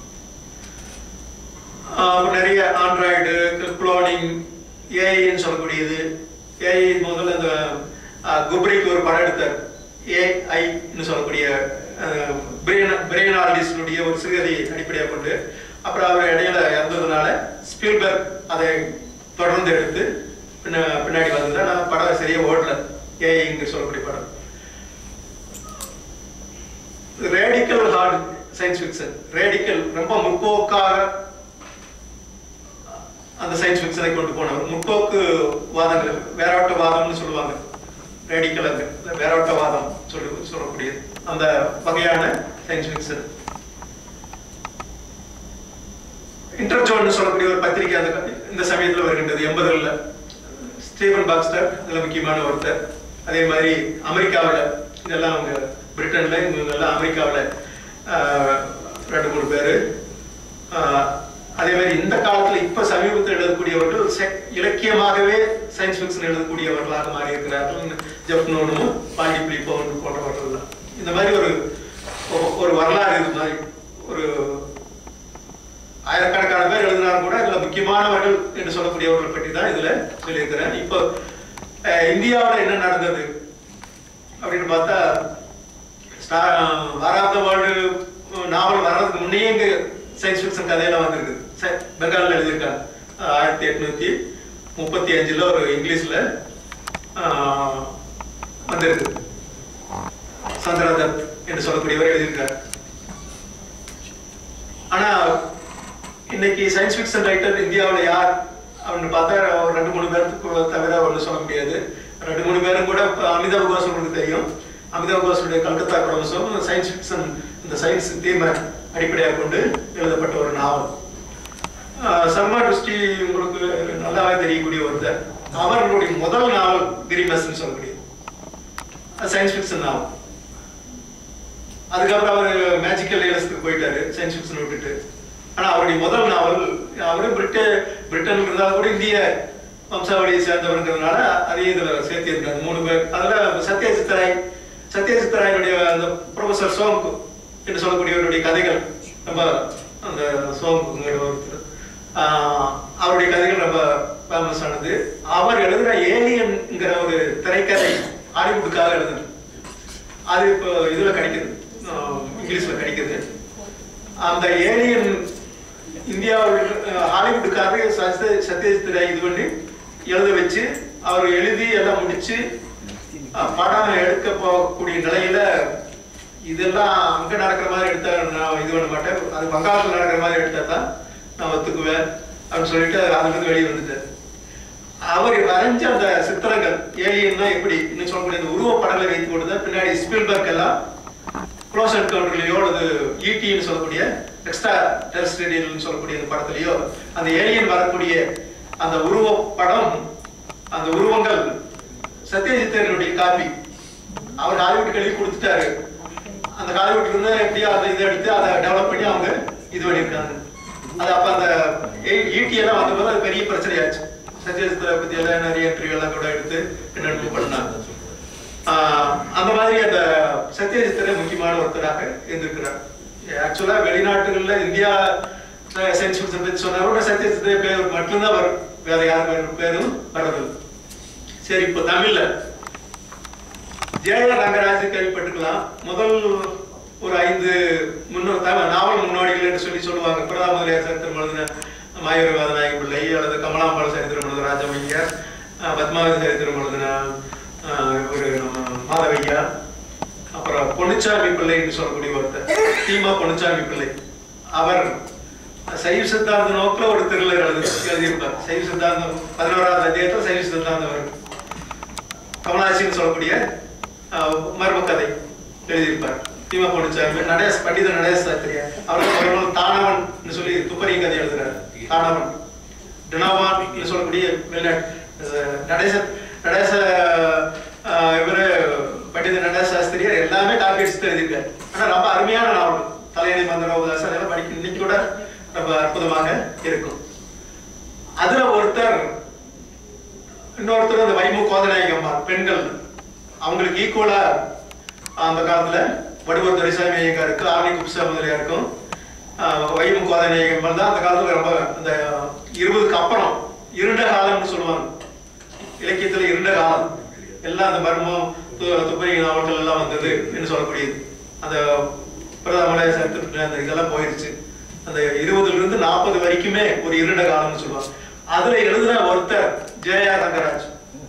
Speaker 1: ஆஹ் நிறைய ஆண்ட்ராய்டு குளோனிங் ஏஐன்னு சொல்லக்கூடியது ஏஐ முதல்ல இந்த குப்ரிக்கு ஒரு படம் எடுத்தார் ஏஐன்னு சொல்லக்கூடிய பிரெயின் பிரெயின் ஆர்டிஸ்டுடைய ஒரு சிறுகதையை அடிப்படையாக கொண்டு அப்புறம் அவர் இடையில இறந்ததுனால ஸ்பீல்பர்க் அதை தொடர்ந்து எடுத்து பின்ன பின்னாடி வந்தது ஆனால் படம் சரியா ஓடல ஏஐன்னு சொல்லக்கூடிய படம் radical hard science fiction radical ரொம்ப முற்போக்காக அந்த சயின்ஸ் ஃபிக்ஷனை கொண்டு போனவர் முற்போக்கு வாதங்கள் வேறாட்ட வாதம்னு சொல்லுவாங்க ரேடிக்கல் அங்க வேறாட்ட வாதம் சொல்லி சொல்லக்கூடியது அந்த வகையான சயின்ஸ் ஃபிக்ஷன் இன்டர்ஜோன் சொல்லக்கூடிய ஒரு பத்திரிகை அந்த இந்த சமயத்துல வருகின்றது எண்பதுல ஸ்டீவன் பாக்ஸ்டர் இதுல முக்கியமான ஒருத்தர் அதே மாதிரி அமெரிக்காவில் இதெல்லாம் அவங்க பிரிட்டன்ல இவங்க எல்லாம் அமெரிக்காவில் ரெண்டு மூணு பேர் அதே மாதிரி இந்த காலத்துல இப்ப சமீபத்தில் எழுதக்கூடியவர்கள் செ- இலக்கியமாகவே சயின்ஸ் ஃபிக்ஷன் எழுதக்கூடியவர்களாக மாறி இருக்கிறார்கள் ஜெஃப் நோனும் பாண்டி பிலிப்போன் போன்றவர்கள் தான். இந்த மாதிரி ஒரு ஒ- ஒரு வரலாறு இது மாதிரி ஒரு ஆயிரக்கணக்கான பேர் எழுதினாலும் கூட இதுல முக்கியமானவர்கள் என்று சொல்லக்கூடியவர்கள் பற்றி தான் இதுல சொல்லியிருக்கிறேன் இப்போ அஹ், இந்தியாவுல என்ன நடந்தது அப்படின்னு பார்த்தா வாராத வேர்ல்டு நாவல் வர்றதுக்கு முன்னே இங்க சயின்ஸ் ஃபிக்ஷன் கதையெல்லாம் வந்திருக்கு ச- பெங்கால்ல எழுதியிருக்காங்க அஹ் ஆயிரத்தி எட்நூத்தி முப்பத்தி அஞ்சுல ஒரு இங்கிலீஷ்ல ஆஹ், வந்திருக்கு சந்திரதத் என்று சொல்லக்கூடியவர் எழுதியிருக்கார் ஆனா இன்னைக்கு சயின்ஸ் ஃபிக்ஷன் ரைட்டர் இந்தியாவுல யார் அப்படின்னு பார்த்தா ஒரு ரெண்டு மூணு பேருக்கு தவிர ஒன்று சொல்ல முடியாது ரெண்டு மூணு பேரும் கூட இப்ப அமிதாப் கோஷ் உங்களுக்கு தெரியும் அமிதாப் கோஷுடைய கல்கத்தா குரோமசோம் சயின்ஸ் ஃபிக்ஷன் இந்த சயின்ஸ் தீமை அடிப்படையாக கொண்டு எழுதப்பட்ட ஒரு நாவல் ஆஹ் சல்மா ருஷ்டி உங்களுக்கு நல்லாவே தெரியக்கூடிய ஒருத்தர் அவர்களுடைய முதல் நாவல் கிரிமஸ்ன்னு சொல்லக்கூடியது சயின்ஸ் ஃபிக்ஷன் நாவல் அதுக்கப்புறம் அவர் மேஜிக்கல் ரியலிஸ்டுக்கு போயிட்டாரு சயின்ஸ் ஃபிக்ஷன் விட்டுட்டு ஆனா அவருடைய முதல் நாவல் அவரு பிரிட்ட பிரிட்டன் இருந்தாலும் கூட இந்திய வம்சாவளியை சேர்ந்தவருங்கிறதுனால அதையும் இதுல சேர்த்திருக்காங்க மூணு பேர் அதுல சத்யஜித் ராய் சத்யஜித் ராயனுடைய அந்த ப்ரொஃபசர் சோம்கு என்று சொல்லக்கூடியவருடைய கதைகள் ரொம்ப அந்த சோம்குங்கிற ஒருத்தர் ஆஹ் அவருடைய கதைகள் ரொம்ப ஃபேமஸ் ஆனது அவர் எழுதுற ஏலியன்ங்கிற ஒரு திரைக்கதை ஹாலிவுட்டுக்காக எழுதுனது அது இப்போ இதுல கிடைக்குது ஆஹ் இங்கிலீஷ்ல கிடைக்குது அந்த ஏலியன் இந்தியாவில் அஹ், ஹாலிவுட்டுக்காக சத்ய சத்யஜித் ராய் இது பண்ணி எழுத வச்சு அவர் எழுதி எல்லாம் முடிச்சு அஹ், படம் எடுக்க போகக்கூடிய நிலையில இதெல்லாம் அங்க நடக்கிற மாதிரி எடுத்தா நான் இது பண்ண மாட்டேன் அது வங்காளத்தில் நடக்கிற மாதிரி எடுத்தா தான் நான் ஒத்துக்குவேன் அப்படின்னு சொல்லிட்டு அதுல இருந்து வெளியே வந்துட்டேன் அவர் வரைஞ்ச அந்த சித்திரங்கள் ஏலியன்னா எப்படி இன்னும் சொல்லக்கூடிய இந்த உருவ படங்களை வைத்து கொண்டு தான் பின்னாடி ஸ்பில்பர்க் எல்லாம் க்ளோஸ் என்கவுண்டர்லயோ அல்லது ஈடின்னு சொல்லக்கூடிய எக்ஸ்ட்ரா டெரஸ்ட்ரியல்னு சொல்லக்கூடிய அந்த படத்துலயோ அந்த ஏலியன் வரக்கூடிய அந்த உருவ படம் அந்த உருவங்கள் சத்யஜித்தனுடைய காப்பி அவர் ஹாலிவுட்டுக்கு எழுதி கொடுத்துட்டாரு அந்த ஹாலிவுட்ல இருந்து எப்படியோ அதை இதை எடுத்து அதை டெவலப் பண்ணி அவங்க இது பண்ணியிருக்காங்க அது அப்ப அந்த ஈட்டி எல்லாம் வந்தபோது அது பெரிய பிரச்சனையாச்சு சத்யஜித்தை பத்தி எல்லாம் நிறைய இன்டர்வியூ எல்லாம் கூட எடுத்து என்னென்னு பண்ணாங்க ஆஹ் அந்த மாதிரி அந்த சத்யஜித்தரே முக்கியமான ஒருத்தராக இருந்திருக்கிறார் ஆக்சுவலா வெளிநாட்டுகள்ல இந்தியா சயின்ஸ் ஃபிக்ஷன் பத்தி சொன்னா கூட சத்யஜித்தே பேர் மட்டும்தான் வரும் வேற யார் பேர் பேரும் வரதில்லை சரி இப்போ தமிழ்ல ஜெய ரங்கராஜ் கேள்விப்பட்டுக்கலாம் முதல் ஒரு ஐந்து முன்னோ தமிழ் நாவல் முன்னோடிகள் என்று சொல்லி சொல்லுவாங்க பிரதாப முதலியார் சரித்திரம் எழுதின மாயூரவாத நாயக பிள்ளை அல்லது கமலாம்பாள் சரித்திரம் எழுதின ராஜமையர் அஹ் பத்மாவதி சரித்திரம் எழுதின அஹ், ஒரு நம்ம மாதவையா அப்புறம் பொன்னுச்சாமி பிள்ளை என்று சொல்லக்கூடிய ஒருத்தர் தீமா பொன்னுச்சாமி பிள்ளை அவர் சைவ சித்தாந்த நோக்கில் ஒரு திருளர் எழுதி எழுதியிருப்பார் சைவ சித்தாந்தம் பதினோராவது அத்தியாயத்தில் சைவ சித்தாந்தம் வரும் கமலாசின்னு சொல்லக்கூடிய அஹ், மர்ம கதை எழுதியிருப்பார் தீமா பொன்னுச்சாமி நடேஷ் பண்டித நடேஷ் சாஸ்திரியா அவர் ஒரு நாள் தானவன் சொல்லி துப்பரி கதை எழுதுறாரு தானவன் டினோவான் சொல்லக்கூடிய வெளிநாட்டு அஹ், நடேச நடேச அஹ், இவரு பண்டித நடேச சாஸ்திரியார் எல்லாமே காப்பி அடிச்சு தான் எழுதியிருக்காரு ஆனா ரொம்ப அருமையான நாவல் தலையணை மந்திரோபதாசம் அதெல்லாம் படிக்க இன்னைக்கு கூட ரொம்ப அற்புதமாக இருக்கும் அதுல ஒருத்தர் இன்னொருத்தர் அந்த வைமு கோதநாயகி அம்மா பெண்கள் அவங்களுக்கு ஈக்குவலா அந்த காலத்துல வடுவர் துரைசாமி ஐயங்காருக்கு ஆரணி குப்சா முதலியாருக்கும் ஆஹ், வைமு கோதநாயகி அம்மா தான் அந்த காலத்துல ரொம்ப அந்த இருபதுக்கு அப்புறம் இருண்ட காலம்னு சொல்லுவாங்க இலக்கியத்துல இருண்ட காலம் எல்லாம் அந்த மர்மம் து- துப்பறி நாவல்கள் எல்லாம் வந்தது என்று சொல்லக்கூடியது அந்த பிரதமலை சரித்திரத்துல அந்த இதெல்லாம் போயிருச்சு அந்த இருபதுல இருந்து நாற்பது வரைக்குமே ஒரு இருண்ட காலம்னு சொல்லுவாங்க அதுல எழுதுன ஒருத்தர் ஜெயா ரங்கராஜ்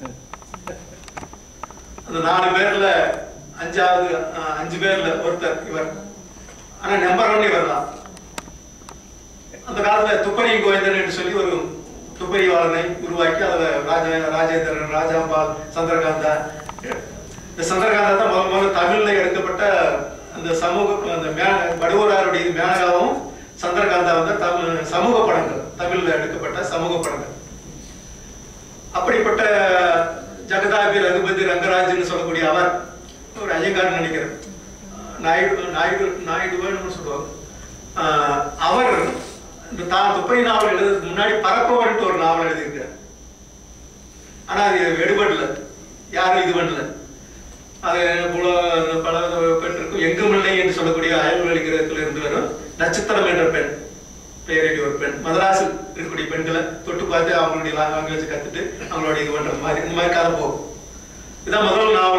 Speaker 1: அந்த நாலு பேர்ல அஞ்சாவது அஹ், அஞ்சு பேர்ல ஒருத்தர் இவர் ஆனா நம்பர் ஒன் இவர் தான் அந்த காலத்துல துப்பறி கோவிந்தன் என்று சொல்லி ஒரு துப்பறிவாளனை உருவாக்கி அதுல ராஜ ராஜேந்திரன் ராஜாம்பால் சந்திரகாந்தா இந்த சந்திரகாந்தா தான் முதல் முதல்ல தமிழ்ல எடுக்கப்பட்ட அந்த சமூக அந்த மே வடுவராருடைய மேனகாவும் சந்திரகாந்தா வந்து தமிழ் சமூக படங்கள் தமிழ்ல எடுக்கப்பட்ட சமூக படங்கள் அப்படிப்பட்ட ஜெகதாபி ரகுபதி ரங்கராஜ்னு சொல்லக்கூடிய அவர் ஒரு ஐயங்கார் நினைக்கிறேன் நாயுடு நாயுடு நாயுடுன்னு சொல்லுவாங்க ஆஹ் அவர் இந்த தான் துப்பை நாவல் எழுதுறதுக்கு முன்னாடி பரப்பவன்ட்டு ஒரு நாவல் எழுதியிருக்கார் ஆனா அது எடுபடல யாரும் இது பண்ணல அது புல பல பெண் இருக்கும் எங்குமில்லை என்று சொல்லக்கூடிய அயல்வெளி கிரகத்தில் இருந்து வரும் நட்சத்திரம் என்ற பெண் பெயரடி ஒரு பெண் மதராசில் இருக்கக்கூடிய பெண்களை தொட்டு பார்த்து அவங்களுடைய லாங்குவேஜ் கத்துட்டு அவங்களோட இது பண்ற மாதிரி இந்த மாதிரி கதை போகும் இதான் முதல் நாவல்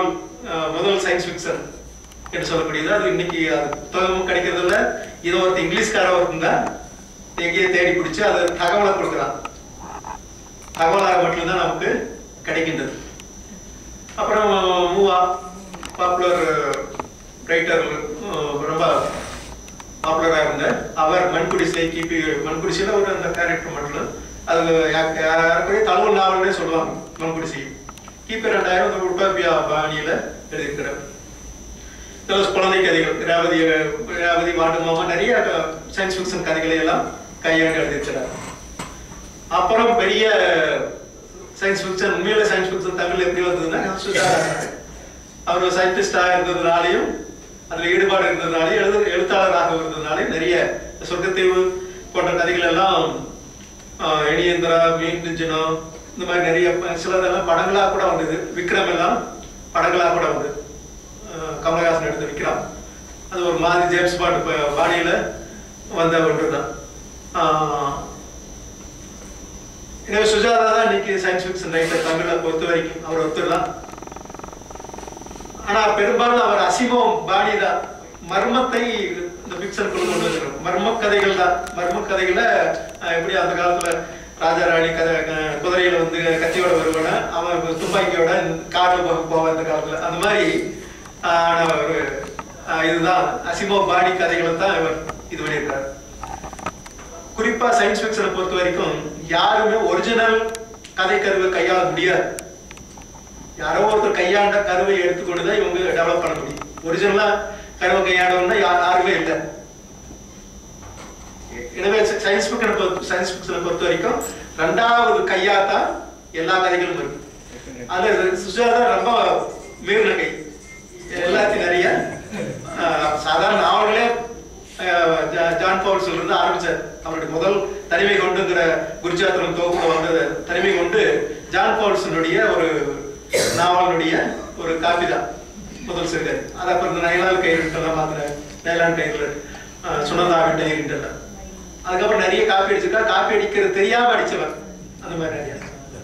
Speaker 1: அஹ், முதல் சயின்ஸ் ஃபிக்ஷன் என்று சொல்லக்கூடியது அது இன்னைக்கு அது புத்தகமும் கிடைக்கிறது இல்ல இது ஒருத்தர் இங்கிலீஷ்கார ஒருத்தங்க எங்கேயே தேடி பிடிச்சு அது தகவலை கொடுக்குறான் தகவலாக மட்டும்தான் நமக்கு கிடைக்கின்றது அப்புறம் மூவா பாப்புலர் ரைட்டர் ரொம்ப பாப்புலராக இருந்த அவர் மண்குடிசை கிபி மண்குடிசையில் ஒரு அந்த கேரக்டர் மட்டும் அது யா- யாருக்குரிய தழுவல் நாவல்னே சொல்லுவாங்க மண்குடிசை கிபி ரெண்டாயிரம் அந்த உட்பாபியா பாணியில எழுதியிருக்கிறார் சில குழந்தை கதைகள் ரேவதி ரேவதி வாண்டு மாமா நிறைய சயின்ஸ் ஃபிக்ஷன் கதைகளை எல்லாம் கையாண்டு எழுதியிருக்கிறார் அப்புறம் பெரிய சயின்ஸ் ஃபிக்ஷன் உண்மையில சயின்ஸ் ஃபிக்ஷன் தமிழ்ல எப்படி வந்ததுன்னா சுஜாதா அவர் சயின்டிஸ்டா இருந்ததுனாலையும் அதுல ஈடுபாடு இருந்ததுனாலையும் எழுது எழுத்தாளராக இருந்ததுனாலையும் நிறைய சொர்க்கத்தீவு போன்ற கதைகள் எல்லாம் ஆஹ், எணியந்திரா மீன் நெஞ்சினம் இந்த மாதிரி நிறைய ப- சிலதெல்லாம் படங்களா கூட வந்தது விக்ரம் எல்லாம் படங்களா கூட வந்தது ஆஹ், கமலஹாசன் எடுத்த விக்ரம் அது ஒரு மாதிரி ஜேம்ஸ் பாண்ட் ப- பாணியில வந்த ஒன்றுதான் ஆஹ், எனவே சுஜாதா தான் இன்னைக்கு சயின்ஸ் ஃபிக்ஷன் ரைட்டர் தமிழை பொறுத்த வரைக்கும் அவர் ஒருத்தர் தான் ஆனா பெரும்பாலும் அவர் அசிமம் பாணி தான் மர்மத்தை இந்த பிக்சர் கொண்டு வந்திருக்கிறார் மர்ம கதைகள் தான் மர்ம கதைகளை அஹ், எப்படி அந்த காலத்துல ராஜா ராணி கதை அஹ், குதிரையில வந்து கத்தியோட வருவான அவன் இப்ப துப்பாக்கியோட கார்ல போக போவான் அந்த காலத்துல அந்த மாதிரி ஆஹ், ஆன ஒரு ஆஹ், இதுதான் அசிமோ பாணி கதைகளை தான் இவர் இது பண்ணியிருக்காரு குறிப்பா சயின்ஸ் ஃபிக்ஷனை பொறுத்த வரைக்கும் யாருமே ஒரிஜினல் கதை கருவை கையாள முடியாது யாரோ ஒருத்தர் கையாண்ட கருவை எடுத்துக்கொண்டு தான் இவங்க டெவலப் பண்ண முடியும் ஒரிஜினலா கருவை கையாண்டவங்கன்னா யா- யாருமே இல்லை எனவே சயின்ஸ் ஃபிக்ஷனை பொறுத்த சயின்ஸ் ஃபிக்ஷனை பொறுத்த வரைக்கும் ரெண்டாவது கையா தான் எல்லா கதைகளும் இருக்கு அது சுஜாதா ரொம்ப மீறின கை எல்லாத்தையும் நிறைய ஆஹ், சாதாரண நாவல்களே ஆஹ், ஜா- ஜான் பவுல் இருந்து ஆரம்பிச்சார் அவருடைய முதல் தனிமை கொண்டுங்கிற குருஜாத்திரம் தொகுப்புல வந்தது தனிமை கொண்டு ஜான் பவுல்சனுடைய ஒரு நாவலுடைய ஒரு காப்பி தான் முதல் சிறுகதை அது அப்புறம் இந்த நயலால் கைவிட்டெல்லாம் மாத்திர நயலான் கையில் சுனந்தாவின் டைரின்ட்டு அதுக்கப்புறம் நிறைய காப்பி அடிச்சிருக்கா காப்பி அடிக்கிறது தெரியாம அடிச்சவன் அந்த மாதிரி நிறைய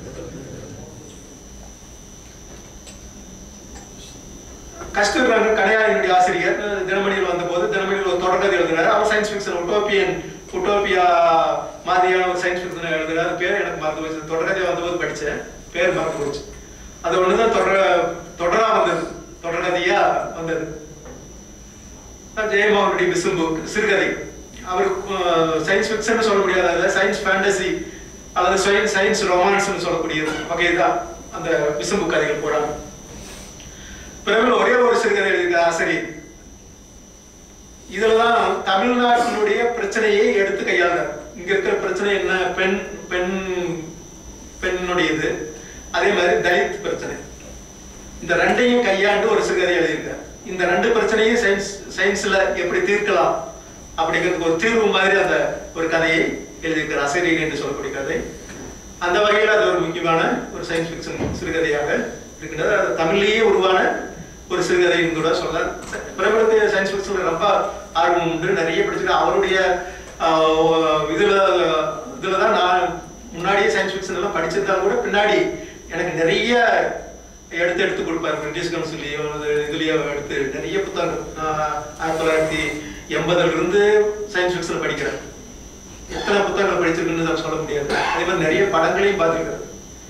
Speaker 1: கஸ்தூர்ராங்க கடையாளினுடைய ஆசிரியர் அஹ், தினமணியில் வந்தபோது தினமணியில் ஒரு தொடர்கதை எழுதினார் அவர் சயின்ஸ் ஃபிக்ஷன் உட்டோப்பியன் உட்டோப்பியா மாதிரியான ஒரு சயின்ஸ் ஃபிக்ஷன் எழுதுறாரு பேர் எனக்கு மறந்து போச்சு தொடர்கதை வந்தபோது படிச்சேன் பேர் மறந்து போச்சு அது ஒண்ணுதான் தொடர் தொடரா வந்தது தொடர்கதையா வந்தது அஹ், ஜெயமோகனுடைய விசும்பு சிறுகதை அவர் சயின்ஸ் ஃபிக்ஷன் சொல்ல முடியாது அதில் சயின்ஸ் ஃபேண்டசி அல்லது சயின்ஸ் சயின்ஸ் ரொமான்ஸ்னு சொல்லக்கூடிய வகை தான் அந்த விசும்பு கதைகள் போறாங்க பிறகு ஒரே ஒரு சிறுகதை எழுதியிருக்க ஆசிரியர் இதுலதான் தமிழ்நாட்டினுடைய பிரச்சனையை எடுத்து கையாளுறார் இங்க இருக்கிற பிரச்சனை என்ன பெண் பெண் பெண்ணுடையது அதே மாதிரி தலித் பிரச்சனை இந்த ரெண்டையும் கையாண்டு ஒரு சிறுகதை எழுதியிருக்கார் இந்த ரெண்டு பிரச்சனையும் சயின்ஸ் சயின்ஸ்ல எப்படி தீர்க்கலாம் அப்படிங்கிறதுக்கு ஒரு தீர்வு மாதிரி அந்த ஒரு கதையை எழுதியிருக்கார் ஆசிரியர் என்று சொல்லக்கூடிய கதை அந்த வகையில் அது ஒரு முக்கியமான ஒரு சயின்ஸ் ஃபிக்ஷன் சிறுகதையாக இருக்கின்றது அது தமிழ்லேயே உருவான ஒரு சிறுகதைன்னு கூட சொல்லலாம் பிரபலத்துக்கு சயின்ஸ் ஃபிக்ஷன்ல ரொம்ப ஆர்வம் உண்டு நிறைய படிச்சிருக்கேன் அவருடைய ஆஹ், இதுல இதுல தான் நான் முன்னாடியே சயின்ஸ் ஃபிக்ஷன் எல்லாம் படிச்சிருந்தாலும் கூட பின்னாடி எனக்கு நிறைய எடுத்து எடுத்து கொடுப்பாரு பிரிட்டிஷ் கவுன்சிலையோ அல்லது இதுலயோ எடுத்து நிறைய புத்தகங்கள் நான் ஆயிரத்தி தொள்ளாயிரத்தி எண்பதுல இருந்து சயின்ஸ் ஃபிக்ஷன் படிக்கிறேன் எத்தனை புத்தகங்கள் படிச்சிருக்குன்னு நான் சொல்ல முடியாது அதே மாதிரி நிறைய படங்களையும் பார்த்துருக்கேன்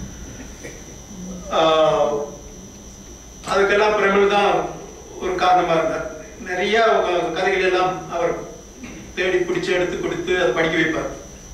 Speaker 1: ஆஹ் அதுக்கெல்லாம் பிரமிழ் தான் ஒரு காரணமா இருந்தார் நிறைய க- கதைகள் எல்லாம் அவர் தேடி பிடிச்சு எடுத்து கொடுத்து அதை படிக்க வைப்பார்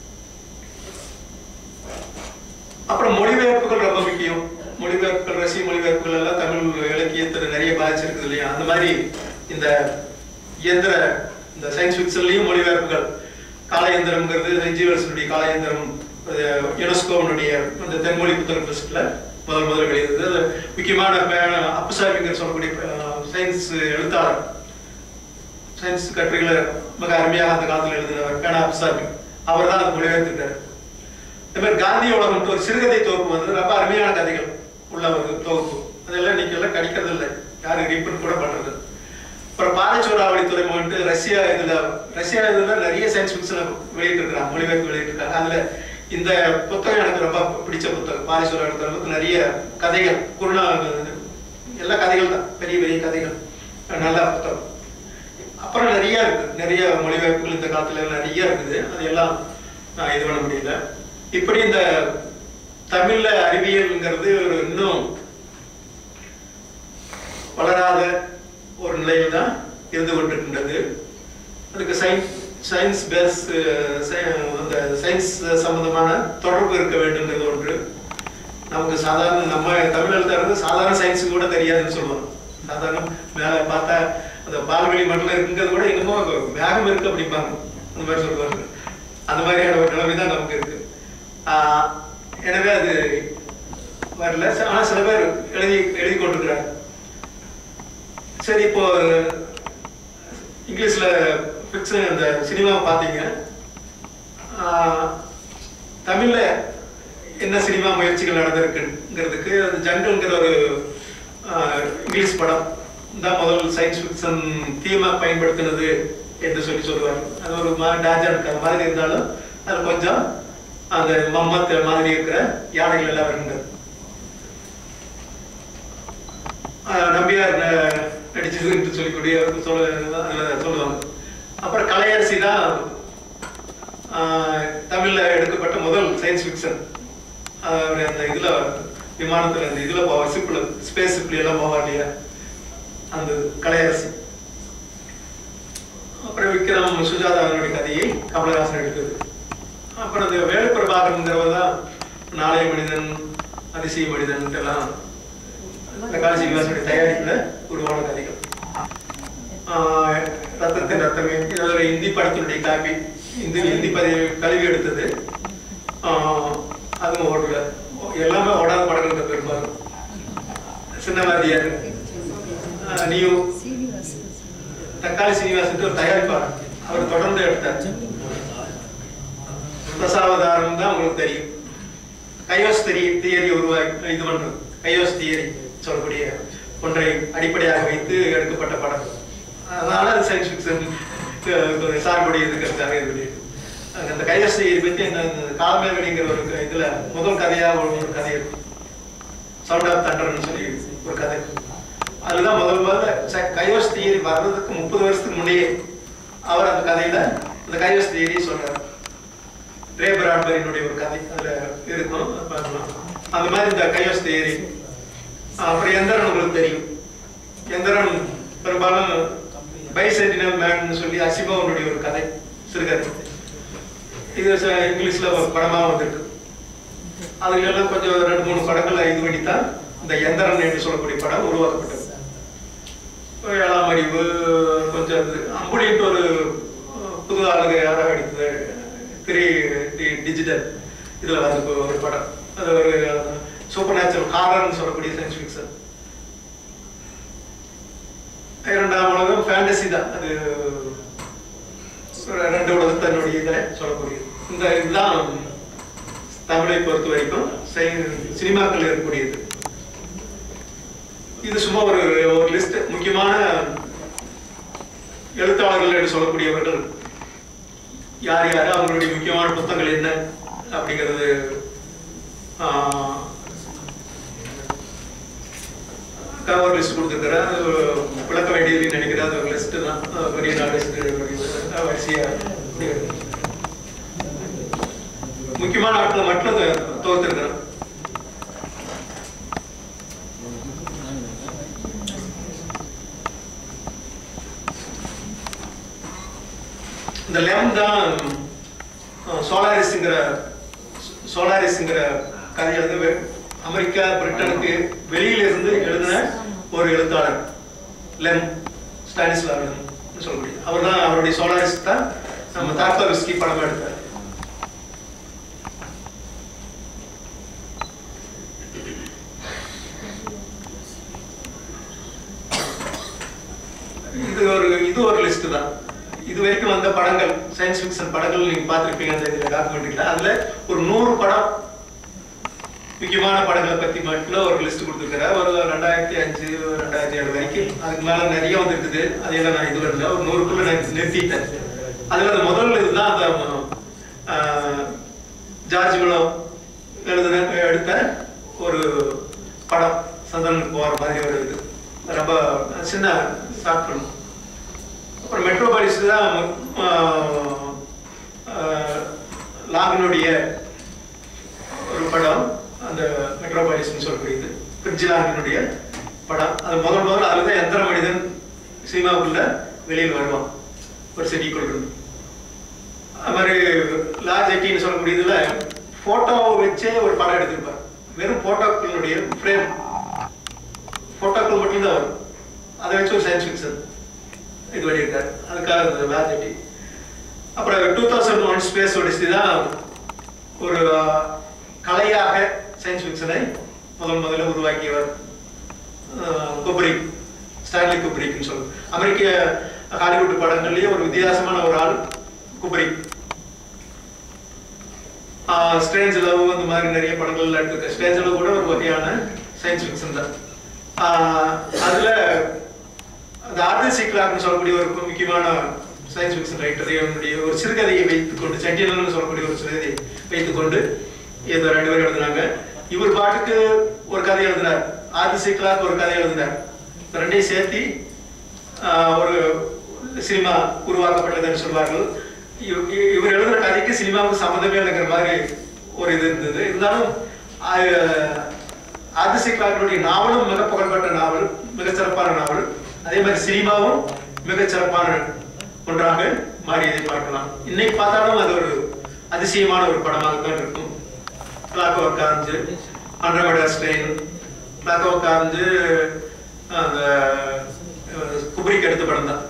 Speaker 1: அப்புறம் மொழிபெயர்ப்புகள் ரொம்ப முக்கியம் மொழிபெயர்ப்புகள் ரஷ்ய மொழிபெயர்ப்புகள் எல்லாம் தமிழ் இலக்கியத்துல நிறைய பாதிச்சிருக்குது இல்லையா அந்த மாதிரி இந்த இயந்திர இந்த சயின்ஸ் ஃபிக்ஷன்லயும் மொழிபெயர்ப்புகள் காலயந்திரம்ங்கிறது செஞ்சிவல்ஸனுடைய காலயந்திரம் யுனெஸ்கோவனுடைய அந்த தென்மொழி புத்தக லிஸ்ட்ல முதல் முதல் வெளியிடுது அது முக்கியமான பே- அப்புசாமிங்கிற சொல்லக்கூடிய சயின்ஸ் எழுத்தாளர் சயின்ஸ் கட்டுரைகளை மிக அருமையாக அந்த காலத்துல எழுதினவர் பேனா அப்புசாமி அவர் தான் அதை மொழிபெயர்த்திருக்காரு இந்த மாதிரி காந்தி உலகம் ஒரு சிறுகதை தொகுப்பு வந்து ரொம்ப அருமையான கதைகள் உள்ள ஒரு தொகுப்பு அதெல்லாம் இன்னைக்கு எல்லாம் கிடைக்கிறது இல்லை யாரும் ரீப்ரிண்ட் கூட பண்றது இல்ல. அப்புறம் பாரச்சூராவளி துறைமுகம்ட்டு ரஷ்யா இதுல ரஷ்யா இதுல நிறைய சயின்ஸ் ஃபிக்ஷன் வெளியிட்டிருக்கிறாங்க மொழிபெயர்ப்பு வெளியிட்டிருக்காங்க அதுல இந்த புத்தகம் எனக்கு ரொம்ப பிடிச்ச புத்தகம் பாரச்சூராவளி துறைமுகத்துல நிறைய கதைகள் குருணா எல்லா கதைகள் தான் பெரிய பெரிய கதைகள் நல்ல புத்தகம் அப்புறம் நிறைய இருக்கு நிறைய மொழிபெயர்ப்புகள் இந்த காலத்துல நிறைய இருக்குது அது எல்லாம் நான் இது பண்ண முடியல இப்படி இந்த தமிழ்ல அறிவியல்ங்கிறது ஒரு இன்னும் வளராத ஒரு நிலையில் தான் இருந்து கொண்டிருக்கின்றது அதுக்கு சயின்ஸ் சயின்ஸ் பேஸ் அந்த சயின்ஸ் சம்பந்தமான தொடர்பு இருக்க வேண்டும்ன்றது ஒன்று நமக்கு சாதாரண நம்ம தமிழ் எழுதுறது சாதாரண சயின்ஸ் கூட தெரியாதுன்னு சொல்லுவாங்க சாதாரண மேல பார்த்தா அந்த பால்வெளி மண்டலம் இருக்குங்கிறது கூட என்னமோ மேகம் இருக்கு அப்படிம்பாங்க அந்த மாதிரி சொல்லுவாங்க அந்த மாதிரியான ஒரு நிலைமை தான் நமக்கு இருக்கு ஆஹ் எனவே அது வரல ஆனா சில பேர் எழுதி எழுதி கொண்டிருக்கிறாங்க சரி இப்போ இங்கிலீஷ்ல ஃபிக்ஷன் அந்த சினிமா பார்த்தீங்க ஆஹ் தமிழ்ல என்ன சினிமா முயற்சிகள் நடந்திருக்குங்கிறதுக்கு அந்த ஜங்கல்ங்கிற ஒரு ஆஹ், இங்கிலீஷ் படம் தான் முதல் சயின்ஸ் ஃபிக்ஷன் தீமா பயன்படுத்தினது என்று சொல்லி சொல்லுவார் அது ஒரு டாஜா இருக்கிற மாதிரி இருந்தாலும் அது கொஞ்சம் அந்த மம்மத் மாதிரி இருக்கிற யானைகள் எல்லாம் வருங்க ஆஹ் நம்பியார் ந- நடிச்சதுன்னு சொல்லிக்கூடிய சொல்ல அதுல சொல்லுவாங்க அப்புறம் கலையரசி தான் ஆஹ் தமிழ்ல எடுக்கப்பட்ட முதல் சயின்ஸ் ஃபிக்ஷன் அவர் அந்த இதுல விமானத்துல அந்த இதுல போவார் சிப்ல ஸ்பேஸ் சிப்ல எல்லாம் போவார் இல்லையா அந்த கலையரசி அப்புறம் விக்ரம் சுஜாதாவுடைய கதையை கமலஹாசன் எடுத்தது அப்புறம் அந்த வேலுப்பிரபாகரங்கிறவர் தான் நாளைய மனிதன் அதிசய மனிதன் எல்லாம் இந்த கால சீனிவாசனுடைய தயாரிப்புல உருவான கதைகள் ஆஹ் ரத்தத்தின் ரத்தமே இது ஒரு இந்தி படத்தினுடைய காப்பி இந்தி இந்தி பதிவு கல்வி எடுத்தது ஆஹ் அதுவும் ஓடல எல்லாமே ஓடாத படங்கள் தான் பெரும்பாலும் சின்னவாதியார் ஆஹ் நியூ தக்காளி சீனிவாசன் ஒரு தயாரிப்பாளர் அவர் தொடர்ந்து எடுத்தார் தசாவதாரம் தான் உங்களுக்கு தெரியும் கையோஸ் தியரி தியரி உருவாக்கி இது பண்றது கையோஸ் தியரி சொல்லக்கூடிய ஒன்றை அடிப்படையாக வைத்து எடுக்கப்பட்ட படம் அதனால அது சயின்ஸ் ஃபிக்ஷன் சார்புடையதுங்கிறதுக்காக இது பண்ணியிருக்கு. அது அந்த கையோஸ் தியரி பற்றி இந்த காலமேவடிங்கிற ஒரு க- இதுல முதல் கதையா ஒரு ஒரு கதை இருக்கு சவுண்ட் ஆஃப் தண்டர்னு சொல்லி ஒரு கதை அதுதான் முதல் முதல்ல ச- கையோஸ் தியரி வர்றதுக்கு முப்பது வருஷத்துக்கு முன்னே அவர் அந்த கதையில அந்த கையோஸ் தியரி சொல்றாரு ரே பிராட்பரினுடைய ஒரு கதை அதுல இருக்கும் அதை பார்க்கலாம் அந்த மாதிரி இந்த கையோஸ் தியரி அப்புறம் எந்திரன் உங்களுக்கு தெரியும் எந்திரன் பெரும்பாலும் பைசென்டினல் மேன் சொல்லி அசிபவனுடைய ஒரு கதை சிறுகதை இது ச- இங்கிலீஷ்ல ஒரு படமா வந்திருக்கு அதுல எல்லாம் கொஞ்சம் ரெண்டு மூணு படங்கள் இது பண்ணித்தான் இந்த எந்திரன் என்று சொல்லக்கூடிய படம் உருவாக்கப்பட்டது ஒரு ஏழாம் அறிவு கொஞ்சம் இது அம்புலின்ட்டு ஒரு அஹ், புது ஆளுங்க யாராவது எடுத்தது த்ரீ டிஜிட்டல் இதுல வந்து ஒரு படம் அது ஒரு சூப்பர் நேச்சுரல் ஹாரர்னு சொல்லக்கூடிய சயின்ஸ் ஃபிக்ஷன் இரண்டாம் உலகம் ஃபேண்டசி தான் அது ஒரு ரெண்டு உலகம் தன்னுடைய இதை சொல்லக்கூடியது இந்த இதுதான் தமிழை பொறுத்த வரைக்கும் செய்- சினிமாக்கள் இருக்கக்கூடியது இது சும்மா ஒரு ஒரு லிஸ்ட் முக்கியமான எழுத்தாளர்கள் என்று சொல்லக்கூடியவர்கள் யார் யார் அவங்களுடைய முக்கியமான புத்தகங்கள் என்ன அப்படிங்கிறது ஆஹ், அக்கா ஒரு லிஸ்ட் கொடுத்துருக்கிறேன் அது ஒரு விளக்க வேண்டியதுன்னு நினைக்கிறேன் அது ஒரு லிஸ்ட் தான் அது பெரிய நாள் லிஸ்ட் வரிசையா கொடுத்துருக்கிறேன். முக்கியமான ஆட்களை மட்டும் தோர்த்திருக்கிறேன் இந்த லெம் தான் சோலாரிஸ்ங்கிற சோலாரிஸ்ங்கிற கதை எழுத வெ- அமெரிக்கா பிரிட்டனுக்கு வெளியில இருந்து எழுதின ஒரு எழுத்தாளர் லெம் ஸ்டானிஸ்லா லெம் சொல்லக்கூடிய அவர் தான் அவருடைய சோலாரிஸ் தான் நம்ம தார்கோவிஸ்கி படம் எடுத்தார் இது ஒரு இது ஒரு லிஸ்ட் தான் இது வரைக்கும் வந்த படங்கள் சயின்ஸ் ஃபிக்ஷன் படங்கள் நீங்க பார்த்திருப்பீங்க அந்த இதுல டாக்குமெண்ட்ரியில அதுல ஒரு நூறு படம் முக்கியமான படங்களை பத்தி மட்டும் ஒரு லிஸ்ட் கொடுத்துருக்கிறேன் ஒரு ரெண்டாயிரத்தி அஞ்சு ரெண்டாயிரத்தி ஏழு வரைக்கும் அதுக்கு மேல நிறைய வந்திருக்குது அதையெல்லாம் நான் இது வரல ஒரு நூறுக்குள்ள நான் நிறுத்திட்டேன் அதுல அந்த முதல் இதுதான் அந்த ஆஹ், ஜார்ஜ் மிலோ எழுதுன எடுத்த ஒரு படம் சந்திரனுக்கு போற மாதிரி ஒரு இது ரொம்ப சின்ன ஷார்ட் ஃபிலிம் அப்புறம் மெட்ரோபாலிஸ் தான் ஆஹ், ஆஹ், லாகனுடைய ஒரு படம் அந்த மெட்ரோபாலிஸ்னு சொல்லக்கூடியது பிரிட்ஜிலாங்கினுடைய படம் அது முதல் முதல்ல அதில் தான் எந்திர மனிதன் சினிமாவுக்குள்ள வெளியில் வருவான் ஒரு செடிக்குள் இருந்து அது மாதிரி லார்ஜ் எட்டின்னு சொல்லக்கூடியதுல போட்டோவை வச்சே ஒரு படம் எடுத்திருப்பார் வெறும் போட்டோக்களுடைய ஃப்ரேம் போட்டோக்கள் மட்டும்தான் வரும் அதை வச்சு ஒரு சயின்ஸ் ஃபிக்ஷன் இது பண்ணியிருக்காரு அதுக்காக இந்த லார்ஜ் எட்டி அப்புறம் two thousand one Space Odyssey தான் ஒரு அஹ், கலையாக சயின்ஸ் ஃபிக்ஷனை முதல் முதல்ல உருவாக்கியவர் அஹ், குப்ரிக் ஸ்டான்லி குப்ரிக்னு சொல்லுவோம் அமெரிக்க ஹாலிவுட் படங்கள்லயே ஒரு வித்தியாசமான ஒரு ஆள் குப்ரிக் ஸ்ட்ரேஞ்ச் லவ் அந்த மாதிரி நிறைய படங்கள்ல எடுத்திருக்க ஸ்ட்ரேஞ்ச் லவ் கூட ஒரு வகையான சயின்ஸ் ஃபிக்ஷன் தான் ஆஹ் அதுல அந்த ஆர்த்தி சிக்லாக்னு சொல்லக்கூடிய ஒரு முக்கியமான சயின்ஸ் ஃபிக்ஷன் ரைட்டர் இவனுடைய ஒரு சிறுகதையை வைத்துக்கொண்டு சென்டினல்னு சொல்லக்கூடிய ஒரு சிறுகதையை வைத்துக்கொண்டு இந்த ரெண்டு பேரும் எழுதுனாங்க இவர் பாட்டுக்கு ஒரு கதை எழுதினார் ஆர்த்தி சிக்லாக் ஒரு கதை எழுதினார் இந்த ரெண்டையும் சேர்த்து ஆஹ் ஒரு சினிமா உருவாக்கப்பட்டதுன்னு சொல்வார்கள் இவ- இ- இவர் எழுதுற கதைக்கு சினிமாவுக்கு சம்மந்தமே இல்லைங்கிற மாதிரி ஒரு இது இருந்தது இருந்தாலும் ஆதிசிக்லாக்களுடைய நாவலும் மிக புகழ்பெற்ற நாவல் மிக சிறப்பான நாவல் அதே மாதிரி சினிமாவும் மிக சிறப்பான ஒன்றாக மாறியதை பார்க்கலாம் இன்னைக்கு பார்த்தாலும் அது ஒரு அதிசயமான ஒரு படமாக தான் இருக்கும் பிளாக்கோ உட்கார்ந்து அண்ட்ரமேடா ஸ்ட்ரெயின் பிளாக்கோ உட்கார்ந்து அந்த அஹ், குப்ரிக் எடுத்த படம் தான்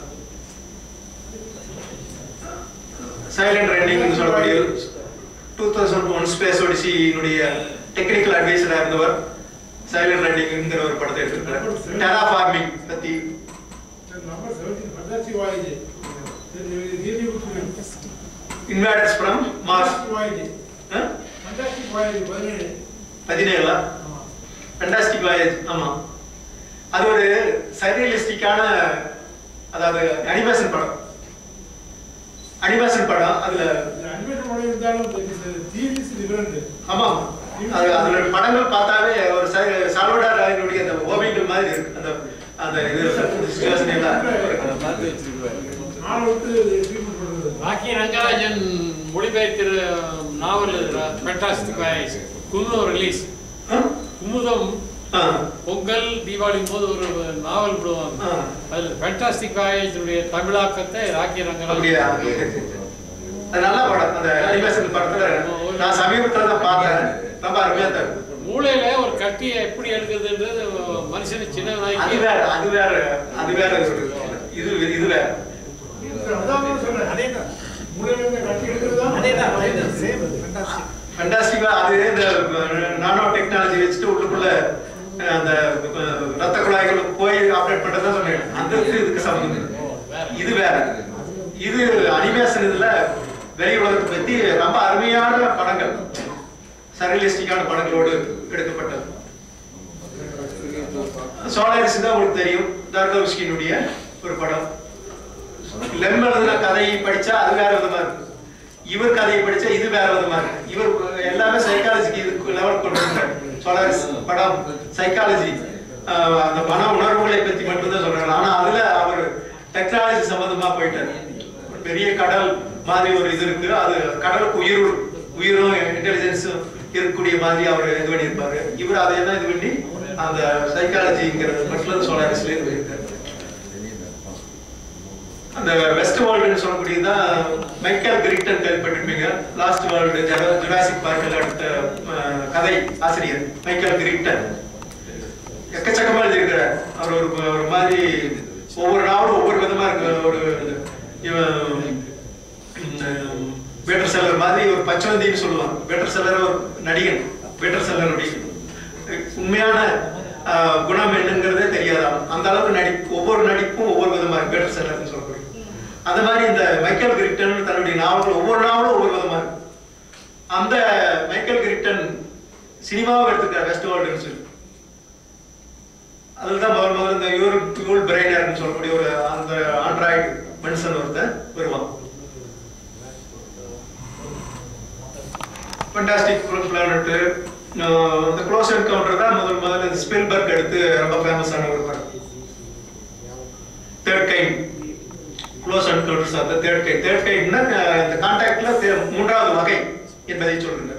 Speaker 1: சைலண்ட் ரைனிங் சொல்லக்கூடிய டூ தௌசண்ட் ஒன் ஸ்பேஸ் ஒடிசியினுடைய டெக்னிக்கல் அட்வைசரா இருந்தவர் சைலண்ட் ரைனிங்ங்கிற ஒரு படத்தை எடுத்திருக்காரு டெரா ஃபார்மிங் பத்தி
Speaker 2: Number 17, fantastic voyage. Then you will really good film.
Speaker 1: Invaders from Mars
Speaker 2: Fantastic voyage. Fantastic voyage, பதினேழு.
Speaker 1: பதினேழா
Speaker 2: ஆமா.
Speaker 1: ஃபண்டாஸ்டிக் வாயேஜ் ஆமா அது ஒரு சைரியலிஸ்டிக்கான அதாவது அனிமேஷன் படம் அனிமேஷன் படம் அதுல
Speaker 2: இந்த animation படம் இருந்தாலும் the- the theme is different.
Speaker 1: ஆமா அது அதுல படங்கள் பார்த்தாவே ஒரு ச- சால்வடார் ராயனுடைய அந்த ஓவியங்கள் மாதிரி இருக்கு அந்த அந்த இது situation எல்லாம்
Speaker 2: நாளை விட்டு treatment பண்றது.
Speaker 3: ராக்கி ரங்கராஜன் மொழிபெயர்த்திரு நாவல் ஃபேண்டாஸ்டிக் வாய்ஸ் குமுதம் ரிலீஸ்
Speaker 1: ஆ?
Speaker 3: குமுதம்
Speaker 1: ஆ.
Speaker 3: பொங்கல் தீபாவளி போது ஒரு நாவல் போடுவாங்க
Speaker 1: ஆ.
Speaker 3: அதுல ஃபேண்டாஸ்டிக் வாயேஜுடைய தமிழாக்கத்தை ராக்கி
Speaker 1: அப்படியா
Speaker 3: ரங்கராஜன்
Speaker 1: அது நல்ல படம் அந்த அனிமேஷன் படத்துல நான் சமீபத்துல தான் பார்த்தேன் ரொம்ப அருமையா தான் இருக்கு.
Speaker 3: மூளையில ஒரு கட்டியை எப்படி எடுக்கிறதுன்றது மனுஷனை
Speaker 1: அது
Speaker 3: சின்னவனாக்கி
Speaker 1: வேற அது வேற அது வேற ஒரு இது இது வேற
Speaker 2: அதான் நான் சொல்றேன். மூளையில இருந்து கட்டி எடுக்கிறது தான்
Speaker 1: ஃபண்டாஸ்டிக்கா அது இந்த நானோ டெக்னாலஜி வச்சுட்டு உள்ளுக்குள்ள அஹ், அந்த அஹ், ரத்த குழாய்கள் போய் ஆப்ரேட் பண்றதா சொன்னேன் அந்த இதுக்கு இதுக்கு சம்பந்தம் இல்லை. இது வேற இது அனிமேஷன் இதுல வெளி உலகத்தை பத்தி ரொம்ப அருமையான படங்கள் சரியலிஸ்டிக்கான படங்களோடு எடுக்கப்பட்டது சோலாரிஸ் தான் உங்களுக்கு தெரியும் தார்கோவ்ஸ்கியினுடைய ஒரு படம் லெம் எழுதின கதையை படிச்சா அது வேற விதமா இருக்கு இவர் கதையை படிச்சா இது வேற விதமா இருக்கு இவர் எல்லாமே சைக்காலஜிக்கு இதுக்கு லெவல் கொண்டு வந்தார் சோலாரிஸ் படம் சைக்காலஜி அந்த மன உணர்வுகளை பத்தி மட்டும்தான் சொல்றாங்க ஆனா அதுல அவர் டெக்னாலஜி சம்பந்தமா போயிட்டார் ஒரு பெரிய கடல் மாதிரி ஒரு இது இருக்கு அது கடலுக்கு உயிர் உயிரும் இன்டெலிஜென்ஸும் இருக்கக்கூடிய மாதிரி அவர் இது பண்ணியிருப்பாரு இவர் அதை தான் இது பண்ணி அந்த சைக்காலஜிங்கிறது மட்டும் சோலாரிஸ்ல இது பண்ணியிருக்காரு அந்த வெஸ்ட் வேர்ல்டுன்னு சொல்லக்கூடியதுதான் மைக்கேல் கிரிக்டன் கேள்விப்பட்டிருப்பீங்க லாஸ்ட் வேர்ல்டு ஜுராசிக் பார்க்கில் எடுத்த அஹ், கதை ஆசிரியர் மைக்கேல் கிரிக்டன் எக்கச்சக்கமா எழுதியிருக்கிறார் அவர் ஒரு ஒரு மாதிரி ஒவ்வொரு நாவலும் ஒவ்வொரு விதமா இருக்கு ஒரு இவன் பேட்டர் செல்லர் மாதிரி ஒரு பச்சவந்தின்னு சொல்லுவாங்க பேட்டர் செல்லர் ஒரு நடிகன் பேட்டர் செல்லருடைய உண்மையான ஆஹ், குணம் என்னங்கிறதே தெரியாதாம் அந்த அளவுக்கு நடி ஒவ்வொரு நடிப்பும் ஒவ்வொரு விதமா இருக்கு பேட்டர் செல்லர்னு சொல்லக்கூடிய அந்த மாதிரி இந்த மைக்கேல் கிரிக்டன் தன்னுடைய நாவல்கள் ஒவ்வொரு நாவலும் ஒவ்வொரு விதமா இருக்கு அந்த மைக்கேல் கிரிக்டன் சினிமாவை எடுத்துக்கிறார் வெஸ்ட் வேர்ல்டுன்னு சொல்லி அதுதான் முதல் முதல்ல இந்த யூர் யூல் பிரைனர்னு சொல்லக்கூடிய ஒரு அந்த ஆண்ட்ராய்டு மனுஷன் ஒருத்தன் வருவான் ஃபண்டாஸ்டிக் பிளானட் இந்த க்ளோஸ் என்கவுண்டர் தான் முதல் முதல்ல ஸ்பில்பர்க் எடுத்து ரொம்ப ஃபேமஸான ஒரு படம் Close Encounters of the Third கை தேர்ட் கைன்னா இந்த கான்டாக்ட்ல மூன்றாவது வகை என்பதை சொல்லுங்க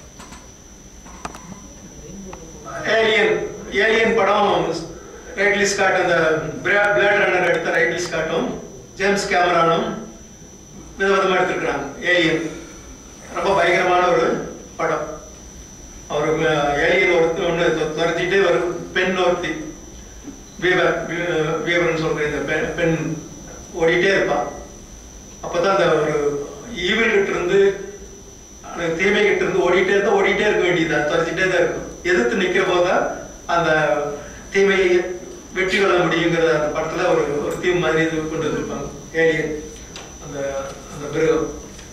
Speaker 1: ஏலியன் ஏலியன் படம் ரைட்லி ஸ்காட் அந்த பிளேட் ரன்னர் எடுத்த ரைட்லி ஸ்காட்டும் ஜேம்ஸ் கேமரானும் விதவிதமா எடுத்திருக்கிறாங்க ஏலியன் ரொம்ப பயங்கரமான ஒரு படம் அவர் ஏலியன் ஒருத்தி ஒன்று துரத்திட்டு ஒரு பெண் ஒருத்தி வீவர் வீ- வீவர்னு சொல்ற இந்த பெண் பெண் ஓடிட்டே இருப்பான் அப்பதான் அந்த ஒரு ஈவில் கிட்ட இருந்து அந்த தீமை கிட்ட இருந்து ஓடிட்டே இருந்தா ஓடிட்டே இருக்க வேண்டியதா துரத்திட்டே தான் இருக்கும் எதிர்த்து நிக்கிற போதுதான் அந்த தீமையை வெற்றி கொள்ள முடியுங்கிற அந்த படத்துல ஒரு ஒரு தீம் மாதிரி இது கொண்டு வந்திருப்பாங்க ஏலியன் அந்த அந்த மிருகம்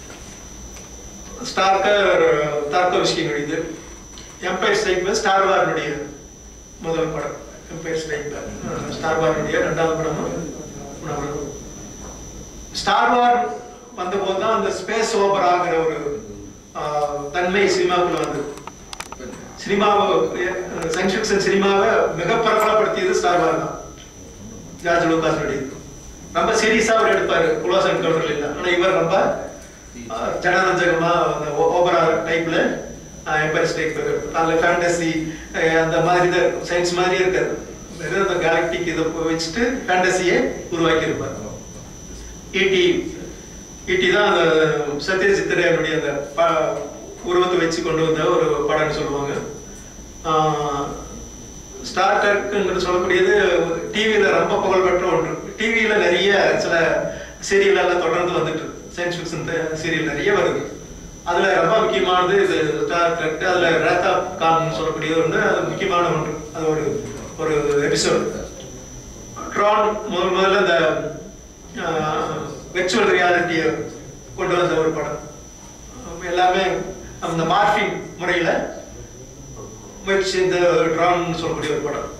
Speaker 1: ஸ்டார்கர் தார்கோவிஸ்கியினுடையது எம்பையர் ஸ்ட்ரைக் ஸ்டார் வார்னுடைய முதல் படம் எம்பையர் ஸ்ட்ரைக் ஸ்டார் வார்னுடைய ரெண்டாவது படமும் மூணாவது படம். ஸ்டார் வார் வந்தபோது தான் அந்த ஸ்பேஸ் ஓபராங்கிற ஒரு ஆஹ், தன்மை சினிமாவுக்குள்ள வந்தது சினிமாவை சயின்ஸ் ஃபிக்ஷன் சினிமாவை மிக பிரபலப்படுத்தியது ஸ்டார் வார் தான் ஜார்ஜ் லூகாஸ் நடிகர் ரொம்ப சீரியஸா அவர் எடுப்பாரு குலோஸ் அண்ட் கவுண்டர் இல்ல ஆனா இவர் ரொம்ப ஆஹ், ஜனரஞ்சகமா அந்த ஓபரா டைப்ல எம்பர் ஸ்டேக் அதில் ஃபேண்டசி அந்த மாதிரி தான் சயின்ஸ் மாதிரியே இருக்காது வெறும் அந்த கேலக்டிக் இதை வச்சுட்டு ஃபேண்டசியை உருவாக்கி இருப்பார் ஈட்டி ஈட்டி தான் அந்த சத்யஜித்திரையனுடைய அந்த ப- உருவத்தை வச்சு கொண்டு வந்த ஒரு படம்னு சொல்லுவாங்க ஆஹ் ஸ்டார் ட்ரெக்ங்கிறது சொல்லக்கூடியது டிவியில ரொம்ப புகழ்பெற்ற ஒன்று டிவியில நிறைய சில சீரியல் எல்லாம் தொடர்ந்து வந்துட்டு சயின்ஸ் ஃபிக்ஷன் சீரியல் நிறைய வருது அதுல ரொம்ப முக்கியமானது இது ஸ்டார் ட்ரெக் அதுல ரேதா கான் சொல்லக்கூடிய ஒன்று அது முக்கியமான ஒன்று அது ஒரு ஒரு எபிசோடு ட்ரான் முதல் முதல்ல இந்த வெர்ச்சுவல் ரியாலிட்டியை கொண்டு வந்த ஒரு படம் அஹ் எல்லாமே அந்த மார்பிங் முறையில முயற்சி இந்த ட்ரான் சொல்லக்கூடிய ஒரு படம்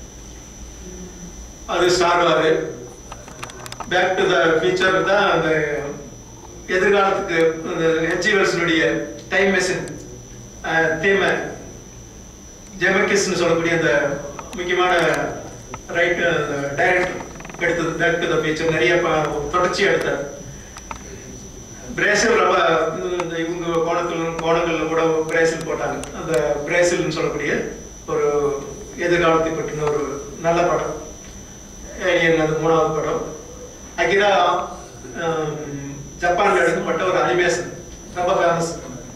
Speaker 1: அது ஸ்டார் வாரு பேக் டு த ஃபியூச்சர் தான் அந்த எதிர்காலத்துக்கு அந்த ஹெச்இவர்ஸனுடைய டைம் மெஷின் தீமை ஜெமக்கிஸ்னு சொல்லக்கூடிய அந்த முக்கியமான ரைட் டைரக்டர் எடுத்தது பேக் டு த ஃபியூச்சர் நிறைய ப- தொடர்ச்சியா எடுத்தார் பிரேசில் ரொம்ப இந்த இவங்க கோணத்துல கோணங்கள்ல கூட பிரேசில் போட்டாங்க அந்த பிரேசில்னு சொல்லக்கூடிய ஒரு எதிர்காலத்தை பற்றின ஒரு நல்ல படம் ஏலியன் அது மூணாவது படம் அகிரா ஆம், ஜப்பான்ல எடுக்கப்பட்ட ஒரு அனிமேஷன் ரொம்ப ஃபேமஸ்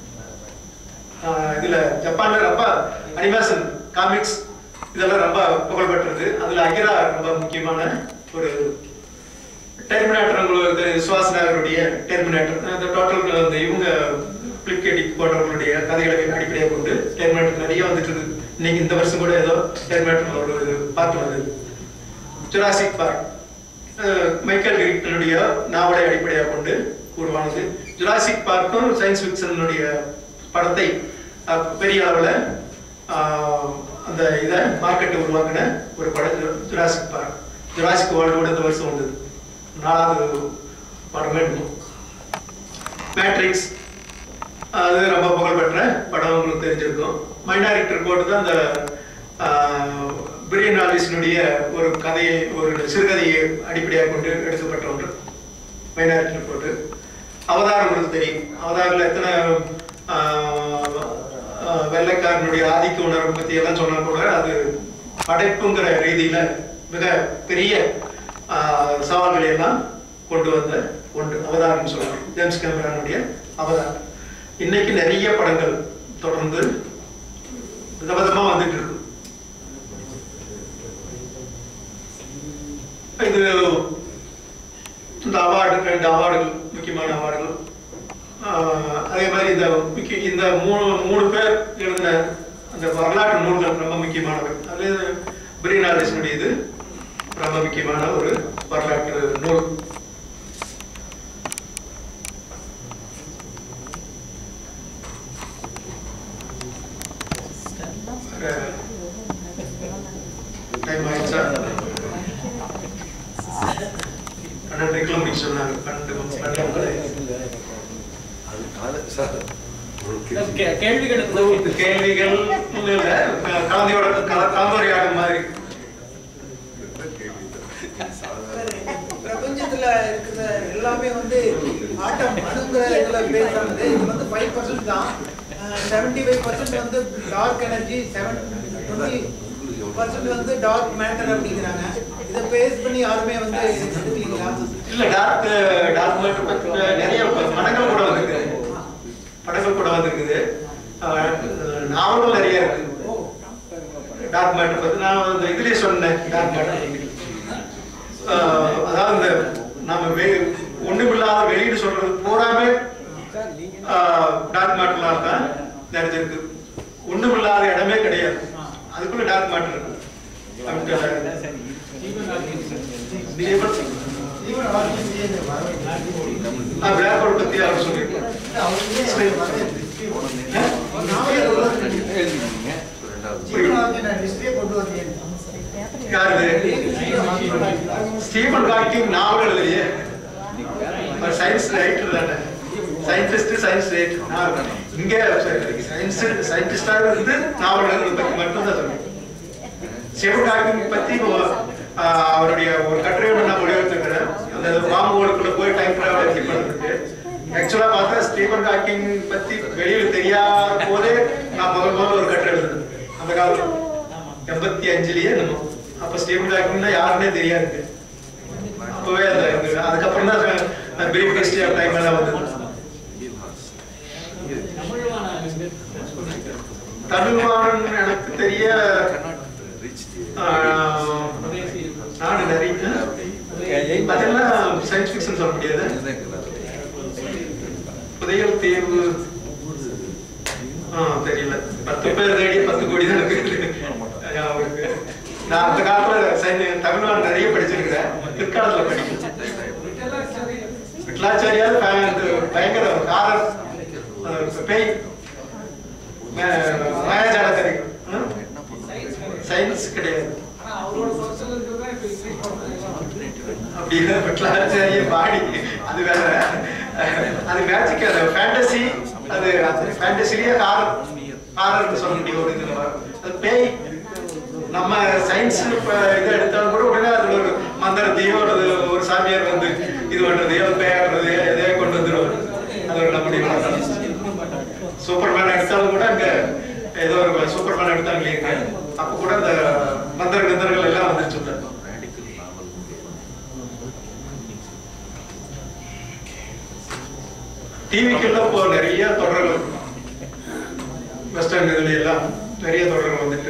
Speaker 1: இதுல ஜப்பான்ல ரொம்ப அனிமேஷன் காமிக்ஸ் இதெல்லாம் ரொம்ப புகழ்பெற்றது அதுல அகிரா ரொம்ப முக்கியமான ஒரு டெர்மினேட்டர் உங்களுக்கு சுவாசனாகருடைய டெர்மினேட்டர் அந்த டோட்டல் அந்த இவங்க பிளிக்கெடிக் போன்றவர்களுடைய கதைகளை அடிப்படையாக கொண்டு டெர்மினேட்டர் நிறைய வந்துட்டு இருக்கு இன்னைக்கு இந்த வருஷம் கூட ஏதோ டெர்மினேட்டர் ஒரு பார்ட் வந்தது ஜுராசிக் பார்க் மைக்கேல் கிரிக்டனுடைய நாவலை அடிப்படையாக கொண்டு உருவானது ஜுராசிக் பார்க்கும் சயின்ஸ் ஃபிக்ஷனுடைய படத்தை அஹ், பெரிய அளவில் அந்த இதை மார்க்கெட்டை உருவாக்கின ஒரு படம் ஜு- ஜுராசிக் பார்க் ஜுராசிக் வேர்ல்டோட இந்த வருஷம் வந்தது நாலாவது படம் வேணும் மேட்ரிக்ஸ் அது ரொம்ப புகழ்பெற்ற படம் உங்களுக்கு தெரிஞ்சிருக்கும் மைனாரிட்டி ரிப்போர்ட் தான் அந்த பிரியன் ஆலிஸினுடைய ஒரு கதையை ஒரு சிறுகதையை அடிப்படையாக கொண்டு எடுக்கப்பட்ட ஒன்று மைனாரிட்டி ரிப்போர்ட் அவதாரம் உங்களுக்கு தெரியும் அவதாரில் எத்தனை ஆஹ், ஆஹ், வெள்ளைக்காரனுடைய ஆதிக்க உணர்வு பத்தி எல்லாம் சொன்னா கூட அது படைப்புங்கிற ரீதியில மிக பெரிய ஆஹ், சவால்களை எல்லாம் கொண்டு வந்த ஒன்று அவதாரம் சொல்லுவாங்க ஜேம்ஸ் கேமரானுடைய அவதாரம் இன்னைக்கு நிறைய படங்கள் தொடர்ந்து விதவிதமா வந்துட்டு இருக்கு இது இந்த அவார்டு ரெண்டு அவார்டுகள் முக்கியமான அவார்டுகள் ஆஹ் அதே மாதிரி இந்த முக்கிய இந்த மூணு மூணு பேர் எழுதின அந்த வரலாற்று நூல்கள் ரொம்ப முக்கியமானவை அது பிரினாலிஸினுடைய இது ரொம்ப முக்கியமான ஒரு வரலாற்று நூல் டைம் ஆயிடுச்சா பன்னெண்டுக்குள்ள முடிக்க சொன்னாங்க பன்னெண்டு பன்னெண்டு
Speaker 3: கே- கேள்விகளுக்கு தான்
Speaker 1: இந்த கேள்விகள் ஒண்ணும் இல்ல கலந்தையோட கல- கலந்துரையாடல் மாதிரி
Speaker 4: பிரபஞ்சத்துல இருக்கிற வந்து ஆட்டம் அணுங்கிற இதுல பேசுறாங்க இது வந்து ஃபைவ் பர்சன்ட் தான் செவன்டி ஃபைவ் பர்சன்ட் வந்து dark energy seven twenty percent வந்து டார்க் மேட்டர் அப்படிங்கிறாங்க இதை பேஸ் பண்ணி யாருமே வந்து எடுத்துக்கலீங்களா
Speaker 1: இல்ல டார்க் டார்க் மேட்டர் பத்தி நிறைய படங்கள் கூட வந்திருக்கு படங்கள் கூட வந்திருக்குது நாவலும் நிறைய இருக்கு டார்க் மேட்டர் பத்தி நான் அந்த இதுலயே சொன்னேன் டார்க் மேட்டர் அதாவது இந்த நம்ம வெ ஒண்ணுமில்லாத வெளியிட்டு சொல்றது பூராமே டார்க் மேட்டர்லாம் தான் நிறைஞ்சிருக்கு ஒண்ணுமில்லாத இடமே கிடையாது அதுக்குள்ள டார்க் மேட்டர் இருக்கு
Speaker 4: ஈவன் ஆர்டிஸ்ட்
Speaker 1: நான் பிளாக் ஹோல் பத்தி அவர் சொல்லியிருக்கேன்
Speaker 4: ஹிஸ்டரியை கொண்டு வந்தீங்க
Speaker 1: யாரு ஸ்டீபன் ஹாக்கிங் நாவல் எழுதலையே சயின்ஸ் ரைட்டர் தானே சயின்டிஸ்ட் சயின்ஸ் ரைட்டர் இங்க சயின்ஸ் சயின்டிஸ்டா இருந்து நாவல் எழுதுறத பத்தி மட்டும் தான் சொல்றேன் ஸ்டீபன் ஹாக்கிங் பத்தி ஆஹ், அவருடைய ஒரு கட்டுரை ஒண்ணு நான் வடிவெடுத்திருக்கிறேன் அந்த பாம்போடுக்குள்ள போய் டைம் டிராவல் எப்படி பண்றதுக்கு ஆக்சுவலா பார்த்தா ஸ்டீபன் ஹாக்கிங் பத்தி வெளியில தெரியாத போதே நான் முதல் முதல்ல ஒரு கட்டுரை எழுதுனேன் அந்த காலத்துல எண்பத்தி அஞ்சுலயே நம்ம அப்ப ஸ்டீபன் ஹாக்கிங்னா யாருன்னே தெரியாது அப்பவே அந்த இது, அதுக்கப்புறம் தான் பிரீஃப் ஹிஸ்டரி ஆஃப் டைம் எல்லாம் வந்தது தமிழ்வாணன் எனக்கு தெரிய ஆஹ், நாடு நிறைய அதெல்லாம் சயின்ஸ் ஃபிக்ஷன் சொல்ல முடியாது புதையல் தேர்வு ஆ தெரியல பத்து பேர் தேடி பத்து கோடி தான் இருக்கு ஞாபகம் இருக்கு. நான் அந்த காலத்துல சைன் தமிழ்நாடு நிறைய படிச்சிருக்கிறேன் பிற்காலத்துல படிக்கிறேன் விட்லாச்சாரியாவது பய- இது பயங்கர காரர் அஹ், பேய் மே- மாயாஜால தெரியும் சயின்ஸ் கிடையாது அப்படி இல்லை விட்லாச்சாரிய பாடி அது வேற அது மேஜிக் அது ஃபேண்டசி அது ஃபேண்டசிலேயே ஹாரர் ஹாரர்னு சொல்ல முடியும் ஒரு இதுல வரும். அது பேய் நம்ம சயின்ஸ் இதை எடுத்தாலும் கூட உடனே அதுல ஒரு மந்திரத்தையோ அல்லது ஒரு சாமியார் வந்து இது பண்றதையோ பேயாடுறது எதையோ கொண்டு வந்துருவாரு அது ஒரு நம்முடைய பழக்கம் சூப்பர்மேன் எடுத்தாலும் கூட அங்க ஏதோ ஒரு சூப்பர்மேன் எடுத்தாங்க இல்லையா அப்ப கூட அந்த மந்திர கந்தர்கள் எல்லாம் வந்துருச்சு உள்ள. டிவிக்கெல்லாம் இப்போ நிறைய தொடர்கள் வெஸ்டர்ன் இதுல எல்லாம் நிறைய தொடர்கள் வந்துட்டு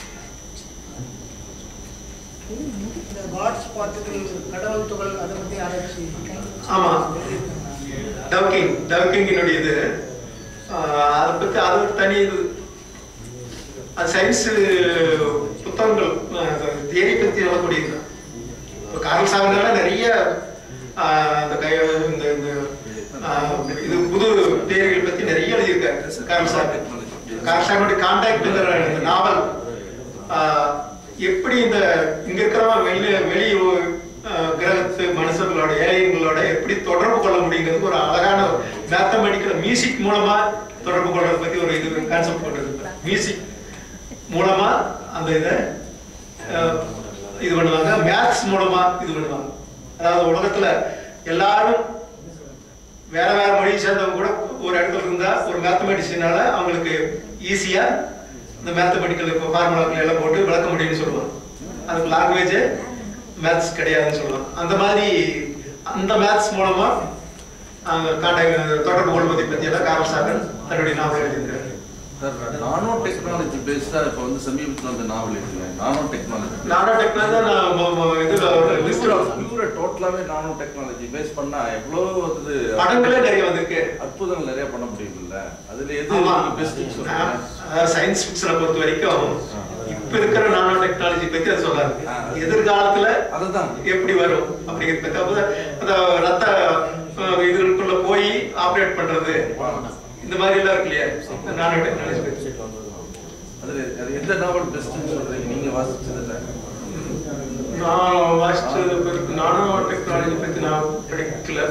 Speaker 4: இந்த காட்ஸ் பார்ட்டிகள் கடவுள் துகள் அதை பத்தி ஆராய்ச்சி
Speaker 1: ஆமா டவுக்கிங் டவுக்கிங்கினுடைய இது ஆஹ், அதை பத்தி அது ஒரு தனி இது அது சயின்ஸ் புத்தகங்கள் தியரி பத்தி சொல்லக்கூடியது இப்போ கார்ல் சாகனால நிறைய ஆஹ், அந்த கை இந்த இந்த ஆஹ், இது புது தியரிகள் பத்தி நிறைய எழுதியிருக்காரு கார்ல் சாக் கார்ல் சாகனுடைய கான்டாக்ட்ங்கிற இந்த நாவல் ஆஹ், எப்படி இந்த இங்க இருக்கிறவங்க வெளியில வெளி ஆஹ், கிரகத்து மனுஷங்களோட ஏலியன்களோட எப்படி தொடர்பு கொள்ள முடியுங்கிறதுக்கு ஒரு அழகான மேத்தமெட்டிக்கல் மியூசிக் மூலமா தொடர்பு கொள்றதை பத்தி ஒரு இது கான்செப்ட் பண்றது மியூசிக் மூலமா அந்த இதை அஹ், இது பண்ணுவாங்க மேத்ஸ் மூலமா இது பண்ணுவாங்க அதாவது உலகத்துல எல்லாரும் வேற வேற மொழியை சேர்ந்தவங்க கூட ஒரு இடத்துல இருந்தா ஒரு மேத்தமெட்டிஷியனால அவங்களுக்கு ஈஸியா இந்த மேத்தமெட்டிக்கல் இப்போ ஃபார்முலாக்கள் எல்லாம் போட்டு விளக்க முடியும்னு சொல்லுவாங்க அதுக்கு லாங்குவேஜ் மேத்ஸ் கிடையாதுன்னு சொல்லலாம் அந்த மாதிரி அந்த மேத்ஸ் மூலமா கான்டாக்ட் தொடர்பு கொள்வதை பத்தி எல்லாம் கார்ல் சாகர் தன்னுடைய நாவல் எழுதியிருக்கிறார்
Speaker 5: நானோ டெக்னாலஜி பேஸ்டா இப்ப வந்து சமீபத்துல வந்து நாவல் எழுதுங்க நானோ டெக்னாலஜி
Speaker 1: நாடா டெக்னாலஜி நான் ம- ம- இதுல ஒரு லிஸ்ட்
Speaker 5: பியூர டோட்டலாவே நானோ டெக்னாலஜி பேஸ் பண்ணா எவ்வளவு வந்து
Speaker 1: படங்களே நிறைய வந்திருக்கு
Speaker 5: அற்புதங்கள் நிறைய பண்ண முடியும்ல அதுல எது
Speaker 1: ஆமா
Speaker 5: பெஸ்ட் சொல்லுங்க
Speaker 1: சயின்ஸ் ஃபிக்ஷனை பொறுத்த வரைக்கும் இப்ப இருக்கிற நானோ டெக்னாலஜி பத்தி அது சொல்லாது எதிர்காலத்துல
Speaker 5: அதுதான்
Speaker 1: எப்படி வரும் அப்படிங்கிறது பத்தி அப்போ அந்த ரத்த அஹ், இதுகளுக்குள்ள போய் ஆப்ரேட் பண்றது இந்த மாதிரி எல்லாம் இருக்கு இல்லையா நானோ டெக்னாலஜி பத்தி
Speaker 5: அதுல அது எந்த நாவல் பெஸ்ட்னு சொல்றீங்க நீங்க வாசிச்சதுல
Speaker 1: நான் வாசிச்சது பிறகு நானோ டெக்னாலஜி பத்தி நான் படிக்கல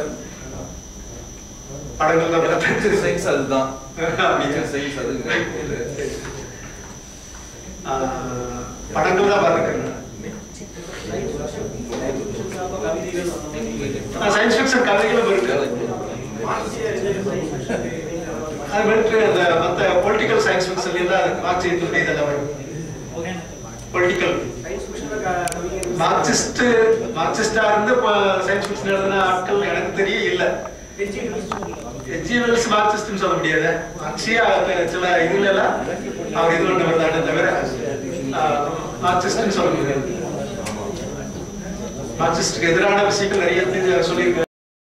Speaker 1: படங்கள் தான் பார்த்தேன்.
Speaker 5: சயின்ஸ் அதுதான்
Speaker 1: அப்படியா?
Speaker 5: சயின்ஸ் அது
Speaker 1: ஆஹ், படங்கள் தான் பார்த்துருக்கேன் சயின்ஸ் ஃபிக்ஷன் கதைகளும் இருக்கு அது விட்டு அந்த மற்ற பொலிட்டிக்கல் சயின்ஸ் ஃபிக்ஷன்ல தான் மார்க்சியத்துடைய இதெல்லாம் வரும் பொலிட்டிக்கல் மார்க்சிஸ்ட் மார்க்சிஸ்டா இருந்து சயின்ஸ் ஃபிக்ஷன் எழுதின ஆட்கள் எனக்கு தெரிய இல்ல ஹெச்இஎல்ஸ் மார்க்சிஸ்ட்னு சொல்ல முடியாது மார்க்சியா சில இதுல எல்லாம் அவர் இது ஒன்று வருதானே தவிர மார்க்சிஸ்ட்னு சொல்ல முடியாது மார்க்சிஸ்டுக்கு எதிரான விஷயங்கள் நிறைய சொல்லியிருக்காரு